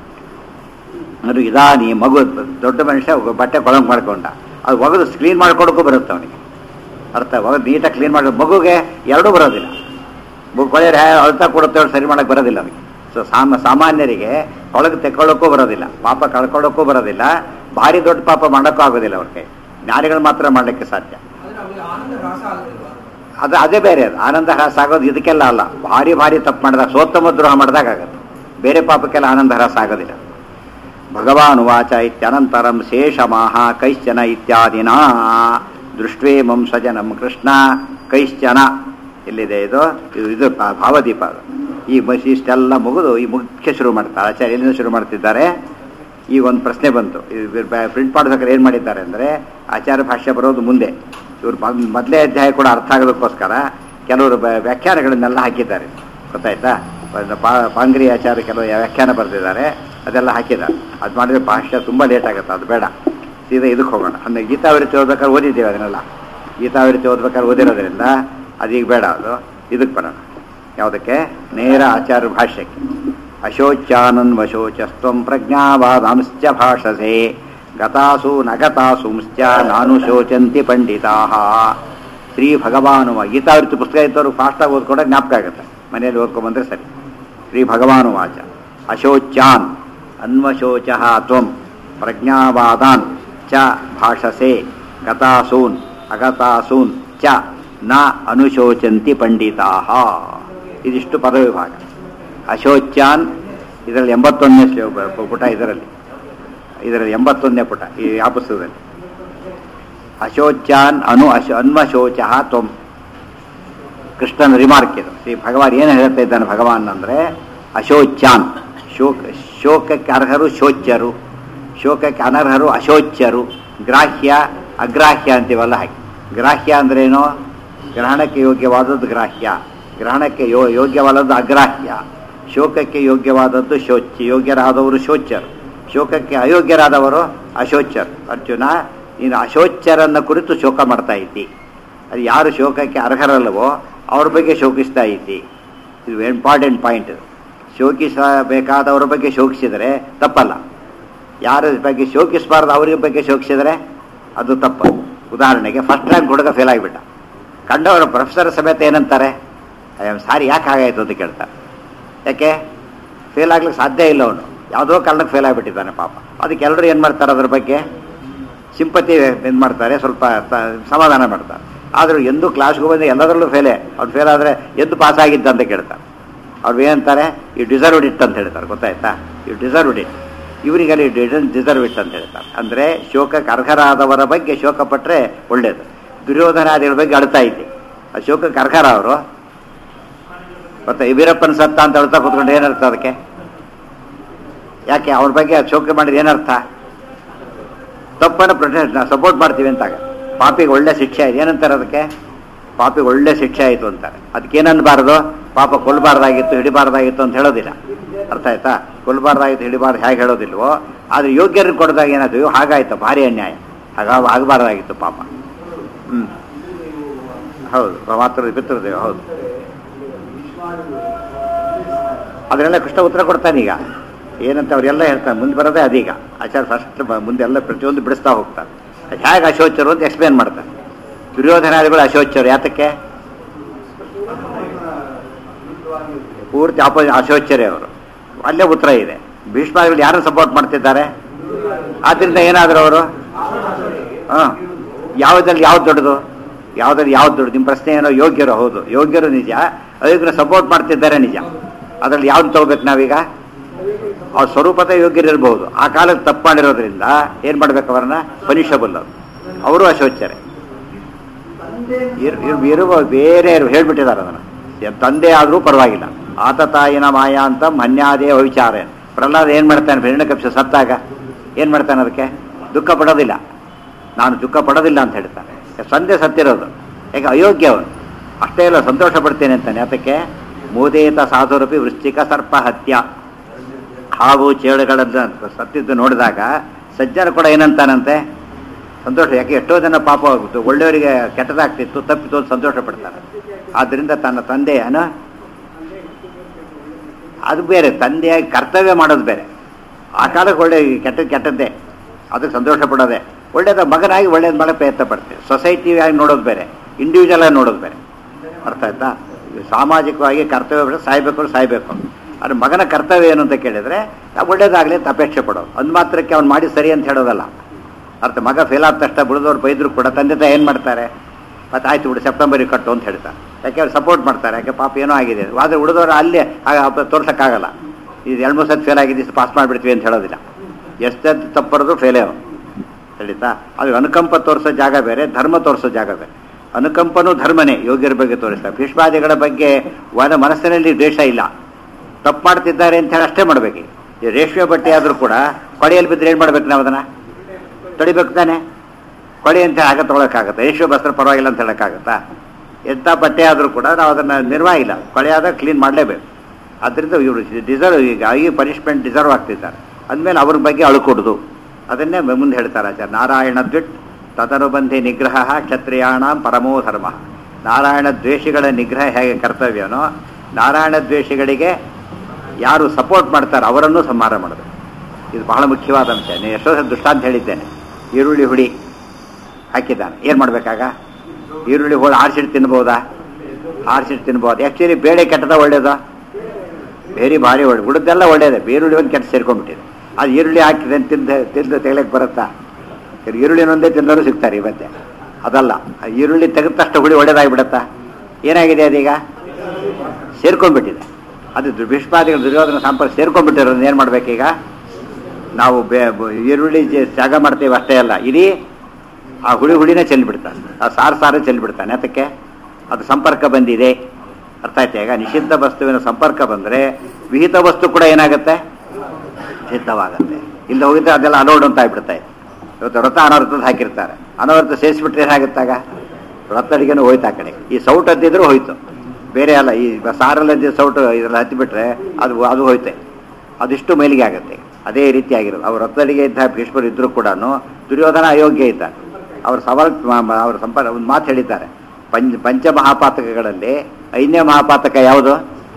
Speaker 1: ಅದು ಇದಾನಿ ಮಗು ದೊಡ್ಡ ಮನುಷ್ಯ ಒಬ್ಬ ಬಟ್ಟೆ ಕೊಳಂಗ್ ಮಾಡ್ಕೊಂಡ ಅದು ಒಗೆದು ಕ್ಲೀನ್ ಮಾಡ್ಕೊಡಕ್ಕೂ ಬರುತ್ತೆ ಅವನಿಗೆ ಅರ್ಥ ಒಗೆದು ನೀಟಾಗಿ ಕ್ಲೀನ್ ಮಾಡಿ ಮಗುಗೆ ಎರಡೂ ಬರೋದಿಲ್ಲ ಮಗು ಕೊಳೆ ಅಳ್ತಾ ಕೊಡುತ್ತೆ ಅವ್ರು ಸರಿ ಮಾಡಕ್ಕೆ ಬರೋದಿಲ್ಲ ಅವನಿಗೆ ಸೊ ಸಾಮ ಸಾಮಾನ್ಯರಿಗೆ ಒಳಗೆ ತೆಕ್ಕೊಳ್ಳೋಕ್ಕೂ ಬರೋದಿಲ್ಲ ಪಾಪ ಕಳ್ಕೊಳ್ಳೋಕ್ಕೂ ಬರೋದಿಲ್ಲ ಭಾರಿ ದೊಡ್ಡ ಪಾಪ ಮಾಡೋಕ್ಕೂ ಆಗೋದಿಲ್ಲ ಅವ್ರ ಕೈ ಜ್ಞಾನಿಗಳು ಮಾತ್ರ ಮಾಡಲಿಕ್ಕೆ ಸಾಧ್ಯ
Speaker 2: ಆದ್ರೆ ಅವ್ರಿಗೆ ಆನಂದ ಹ್ರಾಸ ಆಗುತ್ತಿಲ್ವಾ
Speaker 1: ಅದು ಅದೇ ಬೇರೆ ಅದು ಆನಂದ ಹ್ರಾಸ ಆಗೋದು ಇದಕ್ಕೆಲ್ಲ ಅಲ್ಲ ಭಾರಿ ಭಾರಿ ತಪ್ಪು ಮಾಡಿದಾಗ ಸೋತ್ತಮ ದ್ರೋಹ ಮಾಡಿದಾಗ ಆಗುತ್ತೆ ಬೇರೆ ಪಾಪಕ್ಕೆಲ್ಲ ಆನಂದ ಹ್ರಾಸ ಆಗೋದಿಲ್ಲ ಭಗವಾನ್ ವಾಚ ಇತ್ಯನಂತರಂ ಶೇಷಮಾಹ ಕೈಶ್ಚನ ಇತ್ಯಾದಿನ ದೃಷ್ಟ್ವೇಮಂ ಸಜನಂ ಕೃಷ್ಣ ಕೈಶ್ಚನ ಎಲ್ಲಿದೆ ಇದು ಇದು ಇದು ಭಾ- ಭಾವದೀಪ ಅದು. ಈ ಬಸ್ ಇಷ್ಟೆಲ್ಲ ಮುಗಿದು ಈ ಮುಖ್ಯ ಶುರು ಮಾಡ್ತಾರೆ ಆಚಾರ್ಯ ಎಲ್ಲಿಂದ ಶುರು ಮಾಡ್ತಿದ್ದಾರೆ ಈಗ ಒಂದು ಪ್ರಶ್ನೆ ಬಂತು ಪ್ರಿಂಟ್ ಮಾಡೋದಕ್ಕೆ ಏನು ಮಾಡಿದ್ದಾರೆ ಅಂದರೆ ಆಚಾರ್ಯ ಭಾಷ್ಯ ಬರೋದು ಮುಂದೆ ಇವರು ಮೊದಲೇ ಅಧ್ಯಾಯ ಕೂಡ ಅರ್ಥ ಆಗೋದಕ್ಕೋಸ್ಕರ ಕೆಲವರು ಬ- ವ್ಯಾಖ್ಯಾನಗಳನ್ನೆಲ್ಲ ಹಾಕಿದ್ದಾರೆ ಗೊತ್ತಾಯ್ತಾ ಒಂದು ಪಾ- ಪಾಂಗ್ರಿ ಆಚಾರ್ಯ ಕೆಲವು ವ್ಯಾಖ್ಯಾನ ಬರೆದಿದ್ದಾರೆ ಅದೆಲ್ಲ ಹಾಕಿದ್ದಾರೆ ಅದು ಮಾಡಿದ್ರೆ ಭಾಷ್ಯ ತುಂಬ ಲೇಟ್ ಆಗುತ್ತೆ ಅದು ಬೇಡ ಸೀದಾ ಇದಕ್ಕೆ ಹೋಗೋಣ ಅಂದರೆ ಗೀತಾವೃತ್ತಿ ಓದ್ಬೇಕಾದ್ರೆ ಓದಿದ್ದೇವೆ ಅದನ್ನೆಲ್ಲ ಗೀತಾವೃತ್ತಿ ಓದ್ಬೇಕಾದ್ರೆ ಓದಿರೋದ್ರಿಂದ ಅದೀಗ ಬೇಡ ಅದು ಇದಕ್ಕೆ ಬರೋಣ ಯಾವುದಕ್ಕೆ ನೇರ ಆಚಾರ್ಯ ಭಾಷ್ಯಕ್ಕೆ ಅಶೋಚ್ಯಾನನ್ವಶೋಚಸ್ತ್ವಂ ಪ್ರಜ್ಞಾವಾದಾಂಶ್ಚ ಭಾಷಸೆ ಗತಾಸು ನಗತಾಸುಂಶ್ಚ ನಾನು ಶೋಚಂತಿ ಪಂಡಿತಾ ಶ್ರೀ ಭಗವಾನುವ ಗೀತಾವೃತ್ತಿ ಪುಸ್ತಕ ಇದ್ದವರು ಫಾಸ್ಟಾಗಿ ಓದ್ಕೊಂಡ್ರೆ ಜ್ಞಾಪಕ ಆಗುತ್ತೆ ಮನೆಯಲ್ಲಿ ಓದ್ಕೊಂಬಂದ್ರೆ ಸರಿ ಶ್ರೀ ಭಗವಾನುವಾಚ ಅಶೋಚ್ಯಾನ್ ಅನ್ವಶೋಚ ತ್ವಂ ಪ್ರಜ್ಞಾವಾದಾನ್ ಚ ಭಾಷಸೆ ಗತಾಸೂನ್ ಅಗತಾಸೂನ್ ಚ ನ ಅನುಶೋಚಂತಿ ಪಂಡಿತಾ ಇದಿಷ್ಟು ಪದವಿಭಾಗ ಅಶೋಚ್ಯಾನ್ ಇದರಲ್ಲಿ ಎಂಬತ್ತೊಂದನೇ ಶ್ಲೋಕ ಪುಟ ಇದರಲ್ಲಿ ಇದರಲ್ಲಿ ಎಂಬತ್ತೊಂದನೇ ಪುಟ ಈ ಆ ಪುಸ್ತಕದಲ್ಲಿ ಅಶೋಚ್ಯಾನ್ ಅನು ಅಶೋ ಅನ್ವಶೋಚ ತ್ವಂ ಕೃಷ್ಣನ ರಿಮಾರ್ಕ್ ಇದು ಶ್ರೀ ಭಗವಾನ್ ಏನು ಹೇಳ್ತಾ ಇದ್ದಾನೆ ಭಗವಾನ್ ಅಂದರೆ ಅಶೋಚ್ಯಾನ್ ಶೋಕ ಶೋಕಕ್ಕೆ ಅರ್ಹರು ಶೋಚ್ಯರು ಶೋಕಕ್ಕೆ ಅನರ್ಹರು ಅಶೋಚ್ಯರು ಗ್ರಾಹ್ಯ ಅಗ್ರಾಹ್ಯ ಅಂತೀವಲ್ಲ ಹಾಗೆ ಗ್ರಾಹ್ಯ ಅಂದ್ರೇನು ಗ್ರಹಣಕ್ಕೆ ಯೋಗ್ಯವಾದದ್ದು ಗ್ರಾಹ್ಯ ಗ್ರಹಣಕ್ಕೆ ಯೋ ಯೋಗ್ಯವಲ್ಲದ್ದು ಅಗ್ರಾಹ್ಯ ಶೋಕಕ್ಕೆ ಯೋಗ್ಯವಾದದ್ದು ಶೋಚ್ಯ ಯೋಗ್ಯರಾದವರು ಶೋಚ್ಯರು ಶೋಕಕ್ಕೆ ಅಯೋಗ್ಯರಾದವರು ಅಶೋಚ್ಯರು ಅರ್ಜುನ ನೀನು ಅಶೋಚ್ಯರನ್ನ ಕುರಿತು ಶೋಕ ಮಾಡ್ತಾ ಇದ್ದಿ ಅದು ಯಾರು ಶೋಕಕ್ಕೆ ಅರ್ಹರಲ್ಲವೋ ಅವ್ರ ಬಗ್ಗೆ ಶೋಕಿಸ್ತಾ ಇದ್ದಿ ಇದು ಇಂಪಾರ್ಟೆಂಟ್ ಪಾಯಿಂಟ್ ಶೋಕಿಸಬೇಕಾದವ್ರ ಬಗ್ಗೆ ಶೋಕಿಸಿದರೆ ತಪ್ಪಲ್ಲ ಯಾರ ಬಗ್ಗೆ ಶೋಕಿಸಬಾರ್ದು ಅವ್ರ ಬಗ್ಗೆ ಶೋಕಿಸಿದರೆ ಅದು ತಪ್ಪು ಉದಾಹರಣೆಗೆ ಫಸ್ಟ್ ರ್ಯಾಂಕ್ ಹುಡುಗ ಫೇಲ್ ಆಗಿಬಿಟ್ಟ ಕಂಡವರ ಪ್ರೊಫೆಸರ್ ಸಮೇತ ಏನಂತಾರೆ ಐ ಆಮ್ ಸಾರಿ ಯಾಕೆ ಹಾಗಾಯ್ತು ಅಂತ ಕೇಳ್ತಾರೆ ಯಾಕೆ ಫೇಲ್ ಆಗ್ಲಿಕ್ಕೆ ಸಾಧ್ಯ ಇಲ್ಲ ಅವನು ಯಾವುದೋ ಕಾರಣಕ್ಕೆ ಫೇಲ್ ಆಗಿಬಿಟ್ಟಿದ್ದಾನೆ ಪಾಪ ಅದಕ್ಕೆ ಎಲ್ಲರೂ ಏನು ಮಾಡ್ತಾರೆ ಅದ್ರ ಬಗ್ಗೆ ಸಿಂಪತಿ ಇದು ಮಾಡ್ತಾರೆ ಸ್ವಲ್ಪ ತ- ಸಮಾಧಾನ ಮಾಡ್ತಾರೆ ಆದರೂ ಎಂದು ಕ್ಲಾಸ್ಗೆ ಬಂದು ಎಲ್ಲದರಲ್ಲೂ ಫೇಲೇ ಅವ್ನು ಫೇಲ್ ಆದರೆ ಎದ್ದು ಪಾಸ್ ಆಗಿದ್ದ ಅಂತ ಕೇಳ್ತಾರೆ ಅವ್ರು ಏನಂತಾರೆ ಯು ಡಿಸರ್ವ್ಡ್ ಇಟ್ ಅಂತ ಹೇಳ್ತಾರೆ ಗೊತ್ತಾಯ್ತಾ ಯು ಡಿಸರ್ವ್ಡ್ ಇಟ್ ಇವರಿಗಲ್ಲಿ ಡಿಸರ್ವ್ ಇಟ್ ಅಂತ ಹೇಳ್ತಾರೆ ಅಂದರೆ ಶೋಕಕ್ಕೆ ಅರ್ಹರಾದವರ ಬಗ್ಗೆ ಶೋಕ ಪಟ್ಟರೆ ಒಳ್ಳೇದು ದುರ್ಯೋಧನಾದಿಗಳ ಬಗ್ಗೆ ಅಳ್ತಾ ಇದ್ದೆ ಆ ಶೋಕಕ್ಕೆ ಅರ್ಹರ ಅವರು ಮತ್ತೆ ವೀರಪ್ಪನ ಸತ್ತ ಅಂತ ಅಳ್ತಾ ಕೂತ್ಕೊಂಡು ಏನರ್ಥ ಅದಕ್ಕೆ ಯಾಕೆ ಅವ್ರ ಬಗ್ಗೆ ಶೋಕ ಮಾಡಿದ್ರೆ ಏನರ್ಥ ತಪ್ಪನ್ನು ಪ್ರೊಟೆಸ್ಟ್ ಸಪೋರ್ಟ್ ಮಾಡ್ತೀವಿ ಅಂತಾಗ ಪಾಪಿಗೆ ಒಳ್ಳೆ ಶಿಕ್ಷೆ ಆಯ್ತು ಏನಂತಾರೆ ಅದಕ್ಕೆ ಪಾಪಿಗೆ ಒಳ್ಳೆ ಶಿಕ್ಷೆ ಆಯಿತು ಅಂತಾರೆ ಅದಕ್ಕೆ ಏನನ್ನಬಾರ್ದು ಪಾಪ ಕೊಲ್ಲಬಾರ್ದಾಗಿತ್ತು ಹಿಡಿಬಾರ್ದಾಗಿತ್ತು ಅಂತ ಹೇಳೋದಿಲ್ಲ ಅರ್ಥ ಆಯ್ತಾ ಕೊಲ್ಲಬಾರ್ದಾಗಿತ್ತು ಹಿಡಿಬಾರ್ದು ಹೇಗೆ ಹೇಳೋದಿಲ್ವೋ ಆದರೆ ಯೋಗ್ಯರಿಗೆ ಕೊಡಿದಾಗ ಏನಾಯ್ತು ಅಯ್ಯೋ ಹಾಗಾಯ್ತು ಭಾರಿ ಅನ್ಯಾಯ ಹಾಗ ಆಗಬಾರ್ದಾಗಿತ್ತು ಪಾಪ ಹ್ಞೂ ಹೌದು ಮಾತ್ರ ಪಿತೃದೇವ ಹೌದು ಅದನ್ನೆಲ್ಲ ಕೃಷ್ಣ ಉತ್ತರ ಕೊಡ್ತಾನೆ ಈಗ ಏನಂತ ಅವರೆಲ್ಲ ಹೇಳ್ತಾರೆ ಮುಂದೆ ಬರೋದೇ ಅದೀಗ ಆಚಾರ್ಯ ಫಸ್ಟ್ ಮುಂದೆ ಎಲ್ಲ ಪ್ರತಿಯೊಂದು ಬಿಡಿಸ್ತಾ ಹೋಗ್ತಾರೆ ಹೇಗೆ ಅಶೋಚರು ಅಂತ ಎಕ್ಸ್ಪ್ಲೇನ್ ಮಾಡ್ತಾರೆ ದುರ್ಯೋಧನಾದಿಗಳು ಅಶೋಚರು ಯಾತಕ್ಕೆ ಪೂರ್ತಿ ಅಪೋ ಅಶೋಚರೇ ಅವರು ಅಲ್ಲೇ ಉತ್ತರ ಇದೆ ಭೀಷ್ಮಾದಿಗಳು ಯಾರನ್ನು ಸಪೋರ್ಟ್ ಮಾಡ್ತಿದ್ದಾರೆ ಆದ್ರಿಂದ ಏನಾದ್ರು ಅವರು ಹಾಂ ಯಾವುದ್ರಲ್ಲಿ ಯಾವ್ದು ದೊಡ್ಡದು ಯಾವುದ್ರಲ್ಲಿ ಯಾವ್ದು ದೊಡ್ಡದು ನಿಮ್ಮ ಪ್ರಶ್ನೆ ಏನೋ ಯೋಗ್ಯರು ಹೌದು ಯೋಗ್ಯರು ನಿಜ ಅಯೋಗ್ಯರು ಸಪೋರ್ಟ್ ಮಾಡ್ತಿದ್ದಾರೆ ನಿಜ ಅದರಲ್ಲಿ ಯಾವ್ದು ತಗೋಬೇಕು ನಾವೀಗ ಅವ್ರ ಸ್ವರೂಪದ ಯೋಗ್ಯರಿರ್ಬೋದು ಆ ಕಾಲಕ್ಕೆ ತಪ್ಪು ಮಾಡಿರೋದ್ರಿಂದ ಏನು ಮಾಡ್ಬೇಕು ಅವರನ್ನ ಪನಿಷಬಲ್ ಅವರು ಅವರು ಅಶೋಚರೆ ಇರ್- ಇರ್- ಇರುವ ಬೇರೆ ಹೇಳ್ಬಿಟ್ಟಿದ್ದಾರೆ ಅದನ್ನು ಯ- ತಂದೆ ಆದರೂ ಪರವಾಗಿಲ್ಲ ಆತ ತಾಯಿನ ಮಾಯ ಅಂತ ಮನ್ಯಾದೇ ವಿಚಾರ ಪ್ರಹ್ಲಾದ ಏನು ಮಾಡ್ತಾನೆ ಹಿರಣ್ಯಕಪ್ಸ ಸತ್ತಾಗ ಏನು ಮಾಡ್ತಾನೆ ಅದಕ್ಕೆ ದುಃಖ ಪಡೋದಿಲ್ಲ ನಾನು ದುಃಖ ಪಡೋದಿಲ್ಲ ಅಂತ ಹೇಳ್ತಾನೆ ಸಂದೆ ಸತ್ತಿರೋದು ಯಾಕೆ ಅಯೋಗ್ಯ ಅವನು ಅಷ್ಟೇ ಇಲ್ಲ ಸಂತೋಷ ಪಡ್ತೇನೆ ಅಂತಾನೆ ಅದಕ್ಕೆ ಮೋದೇತ ಸಾಧುರಪಿ ವೃಶ್ಚಿಕ ಸರ್ಪ ಹತ್ಯ ಹಾವು ಚೇಳುಗಳನ್ನ ಸತ್ತಿದ್ದು ನೋಡಿದಾಗ ಸಜ್ಜನ ಕೂಡ ಏನಂತಾನಂತೆ ಸಂತೋಷ ಯಾಕೆ ಎಷ್ಟೋ ಜನ ಪಾಪ ಆಗುತ್ತೆ ಒಳ್ಳೆಯವರಿಗೆ ಕೆಟ್ಟದಾಗ್ತಿತ್ತು ತಪ್ಪಿತು ಅಂತ ಸಂತೋಷ ಪಡ್ತಾರೆ ಆದ್ದರಿಂದ ತನ್ನ ತಂದೆಯನ ಅದು ಬೇರೆ ತಂದೆಯಾಗಿ ಕರ್ತವ್ಯ ಮಾಡೋದು ಬೇರೆ ಆ ಕಾಲಕ್ಕೆ ಒಳ್ಳೆ ಕೆಟ್ಟ ಕೆಟ್ಟದ್ದೇ ಅದಕ್ಕೆ ಸಂತೋಷ ಪಡೋದೆ ಒಳ್ಳೇದ ಮಗನಾಗಿ ಒಳ್ಳೇದು ಮಾಡೋ ಪ್ರಯತ್ನ ಪಡ್ತೇವೆ ಸೊಸೈಟಿಯಾಗಿ ನೋಡೋದು ಬೇರೆ ಇಂಡಿವಿಜುವಲ್ ಆಗಿ ನೋಡೋದು ಬೇರೆ ಅರ್ಥ ಆಯ್ತಾ ಇದು ಸಾಮಾಜಿಕವಾಗಿ ಕರ್ತವ್ಯ ಬಿಡ ಸಾಯ್ಬೇಕು ಸಾಯ್ಬೇಕು ಅದು ಮಗನ ಕರ್ತವ್ಯ ಏನು ಅಂತ ಕೇಳಿದ್ರೆ ನಾವು ಒಳ್ಳೇದಾಗಲಿ ಅಂತ ಅಪೇಕ್ಷೆ ಪಡೋದು ಅಂದ್ ಮಾತ್ರಕ್ಕೆ ಅವ್ನು ಮಾಡಿ ಸರಿ ಅಂತ ಹೇಳೋದಲ್ಲ ಅರ್ಥ ಮಗ ಫೇಲ್ ಆದ ತಕ್ಷಣ ಬಿಡಿದವ್ರು ಬೈದ್ರು ಕೂಡ ತಂದೆ ತಾಯಿ ಏನು ಮಾಡ್ತಾರೆ ಮತ್ತೆ ಆಯ್ತು ಬಿಡು ಸೆಪ್ಟೆಂಬರಿಗೆ ಕಟ್ಟು ಅಂತ ಹೇಳ್ತಾರೆ ಯಾಕೆ ಅವ್ರು ಸಪೋರ್ಟ್ ಮಾಡ್ತಾರೆ ಯಾಕೆ ಪಾಪ ಏನೋ ಆಗಿದೆ ಆದರೆ ಉಳಿದವರು ಅಲ್ಲೇ ಆಗ ತೋರ್ಸೋಕ್ಕಾಗಲ್ಲ ಇದು ಎರಡು ಮೂರು ಸತಿ ಫೇಲ್ ಆಗಿದೆ ಪಾಸ್ ಮಾಡಿಬಿಡ್ತೀವಿ ಅಂತ ಹೇಳೋದಿಲ್ಲ ಎಷ್ಟೆತ್ತು ತಪ್ಪರದು ಫೇಲೇ ಅವನು ಹೇಳಿತಾ ಅದು ಅನುಕಂಪ ತೋರಿಸೋ ಜಾಗ ಬೇರೆ ಧರ್ಮ ತೋರಿಸೋ ಜಾಗ ಬೇರೆ ಅನುಕಂಪನೂ ಧರ್ಮನೇ ಯೋಗ್ಯರ ಬಗ್ಗೆ ತೋರಿಸ್ತಾರೆ ಭೀಷ್ಮಾದಿಗಳ ಬಗ್ಗೆ ವನ ಮನಸ್ಸಿನಲ್ಲಿ ದ್ವೇಷ ಇಲ್ಲ ತಪ್ಪು ಮಾಡ್ತಿದ್ದಾರೆ ಅಂತ ಹೇಳಿ ಅಷ್ಟೇ ಮಾಡ್ಬೇಕು ಈ ರೇಷ್ಮೆ ಬಟ್ಟೆ ಆದರೂ ಕೂಡ ಕೊಡೆಯಲ್ಲಿ ಬಿದ್ದರೆ ಏನು ಮಾಡ್ಬೇಕು ನಾವು ಅದನ್ನು ತೊಳಿಬೇಕು ತಾನೆ ಕೊಡೆ ಅಂತ ಆಗ ತೊಗೊಳಕ್ಕಾಗತ್ತೆ ರೇಷ್ಮೆ ಬಸ್ತ್ರ ಪರವಾಗಿಲ್ಲ ಅಂತ ಹೇಳೋಕ್ಕಾಗತ್ತಾ ಎಂಥ ಬಟ್ಟೆ ಆದರೂ ಕೂಡ ನಾವು ಅದನ್ನು ನಿರ್ವಾಹ ಇಲ್ಲ ಕೊಳೆ ಆದಾಗ ಕ್ಲೀನ್ ಮಾಡಲೇಬೇಕು ಅದರಿಂದ ಇವರು ಡಿಸರ್ವ್ ಈಗ ಈ ಪನಿಷ್ಮೆಂಟ್ ಡಿಸರ್ವ್ ಆಗ್ತಿದ್ದಾರೆ ಅಂದಮೇಲೆ ಅವ್ರ ಬಗ್ಗೆ ಅಳುಕೊಡುದು ಅದನ್ನೇ ಮುಂದೆ ಹೇಳ್ತಾರೆ ಆಚಾರ್ಯ ನಾರಾಯಣ ದ್ವಿಟ್ ತದನುಬಂಧಿ ನಿಗ್ರಹ ಕ್ಷತ್ರಿಯಾಣ ಪರಮೋ ಧರ್ಮ ನಾರಾಯಣ ದ್ವೇಷಿಗಳ ನಿಗ್ರಹ ಹೇಗೆ ಕರ್ತವ್ಯನೋ ನಾರಾಯಣ ದ್ವೇಷಿಗಳಿಗೆ ಯಾರು ಸಪೋರ್ಟ್ ಮಾಡ್ತಾರೆ ಅವರನ್ನು ಸಂಹಾರ ಮಾಡೋದು ಇದು ಬಹಳ ಮುಖ್ಯವಾದ ಅಂಶ ನೀವು ಎಷ್ಟೋ ಸಲ ದೃಷ್ಟಾಂತ ಹೇಳಿದ್ದೇನೆ ಈರುಳ್ಳಿ ಹುಡಿ ಹಾಕಿದ್ದಾನೆ ಏನು ಮಾಡಬೇಕಾಗ ಈರುಳ್ಳಿ ಹೋಳಿ ಆರಿಸಿಟ್ಟು ತಿನ್ಬೋದಾ ಆರಿಸಿಟ್ಟು ತಿನ್ಬೋದು ಆ್ಯಕ್ಚುಲಿ ಬೇಳೆ ಕೆಟ್ಟದ ಒಳ್ಳೇದಾ ಬೇರೆ ಭಾರಿ ಒಳ್ಳೆ ಉಳಿದೆಲ್ಲ ಒಳ್ಳೇದೆ ಈರುಳ್ಳಿ ಒಂದು ಕೆಟ್ಟ ಸೇರ್ಕೊಂಡ್ಬಿಟ್ಟಿದೆ ಅದು ಈರುಳ್ಳಿ ಹಾಕಿದೆ ಅಂತ ತಿಂದು ತಿಂದು ತೆಗ್ಲಕ್ಕೆ ಬರುತ್ತಾ ಈರುಳ್ಳಿನೊಂದೇ ತಿನ್ನೋರು ಸಿಗ್ತಾರೆ ಇವತ್ತೆ ಅದಲ್ಲ ಆ ಈರುಳ್ಳಿ ತೆಗೆದ ತಕ್ಷಣ ಹುಳಿ ಒಳ್ಳೇದಾಗಿಬಿಡತ್ತಾ ಏನಾಗಿದೆ ಅದೀಗ ಸೇರ್ಕೊಂಡ್ಬಿಟ್ಟಿದೆ ಅದು ದು- ಭೀಷ್ಮಾದಿಗಳು ದುರ್ಯೋಧನ ಸಂಪರ್ಕ ಸೇರ್ಕೊಂಡ್ಬಿಟ್ಟಿರೋದು ಏನು ಮಾಡ್ಬೇಕೀಗ ನಾವು ಬೇ ಬ- ಈರುಳ್ಳಿ ಜೆ- ತ್ಯಾಗ ಮಾಡ್ತೇವೆ ಅಷ್ಟೇ ಅಲ್ಲ ಇಡೀ ಆ ಹುಳಿ ಹುಳಿನೇ ಚೆಲ್ಬಿಡ್ತಾನೆ ಆ ಸಾರು ಸಾರು ಚೆಲ್ಬಿಡ್ತಾನೆ ಅದಕ್ಕೆ ಅದು ಸಂಪರ್ಕ ಬಂದಿದೆ ಅರ್ಥ ಆಯ್ತಾ ಈಗ ನಿಷಿದ್ಧ ವಸ್ತುವಿನ ಸಂಪರ್ಕ ಬಂದರೆ ವಿಹಿತ ವಸ್ತು ಕೂಡ ಏನಾಗುತ್ತೆ ಸಿದ್ಧವಾಗುತ್ತೆ ಇಲ್ಲಿ ಹೋಗಿದ್ರೆ ಅದೆಲ್ಲ ಅಲೋಡ್ ಅಂತ ಆಗ್ಬಿಡ್ತಾ ಇದೆ ಇವತ್ತು ವ್ರತ ಅನವೃತದ ಹಾಕಿರ್ತಾರೆ ಅನವೃತ ಸೇರಿಸ್ಬಿಟ್ರೆ ಏನಾಗುತ್ತಾಗ ವ್ರತ ಅಡಿಗೆನೂ ಹೋಯ್ತು ಆ ಕಡೆ ಈ ಸೌಟ್ ಹತ್ತಿದ್ರು ಹೋಯ್ತು ಬೇರೆ ಅಲ್ಲ ಈ ಸಾರಲ್ಲಿ ಸೌಟು ಇದೆಲ್ಲ ಹತ್ತಿಬಿಟ್ರೆ ಅದು ಅದು ಹೋಯ್ತೆ ಅದಿಷ್ಟು ಮೇಲಿಗೆ ಆಗುತ್ತೆ ಅದೇ ರೀತಿಯಾಗಿರೋದು ಅವ್ರ ರಥದಡಿಗೆ ಇದ್ದ ಭೀಷ್ಮರು ಇದ್ದರೂ ಕೂಡ ದುರ್ಯೋಧನ ಅಯೋಗ್ಯ ಇದ್ದ ಅವ್ರ ಸವಾಲ್ ಅವ್ರ ಸಂಪರ್ಕ ಒಂದು ಮಾತು ಹೇಳಿದ್ದಾರೆ ಪಂಚ ಪಂಚಮಹಾಪಾತಕಗಳಲ್ಲಿ ಐದನೇ ಮಹಾಪಾತಕ ಯಾವುದು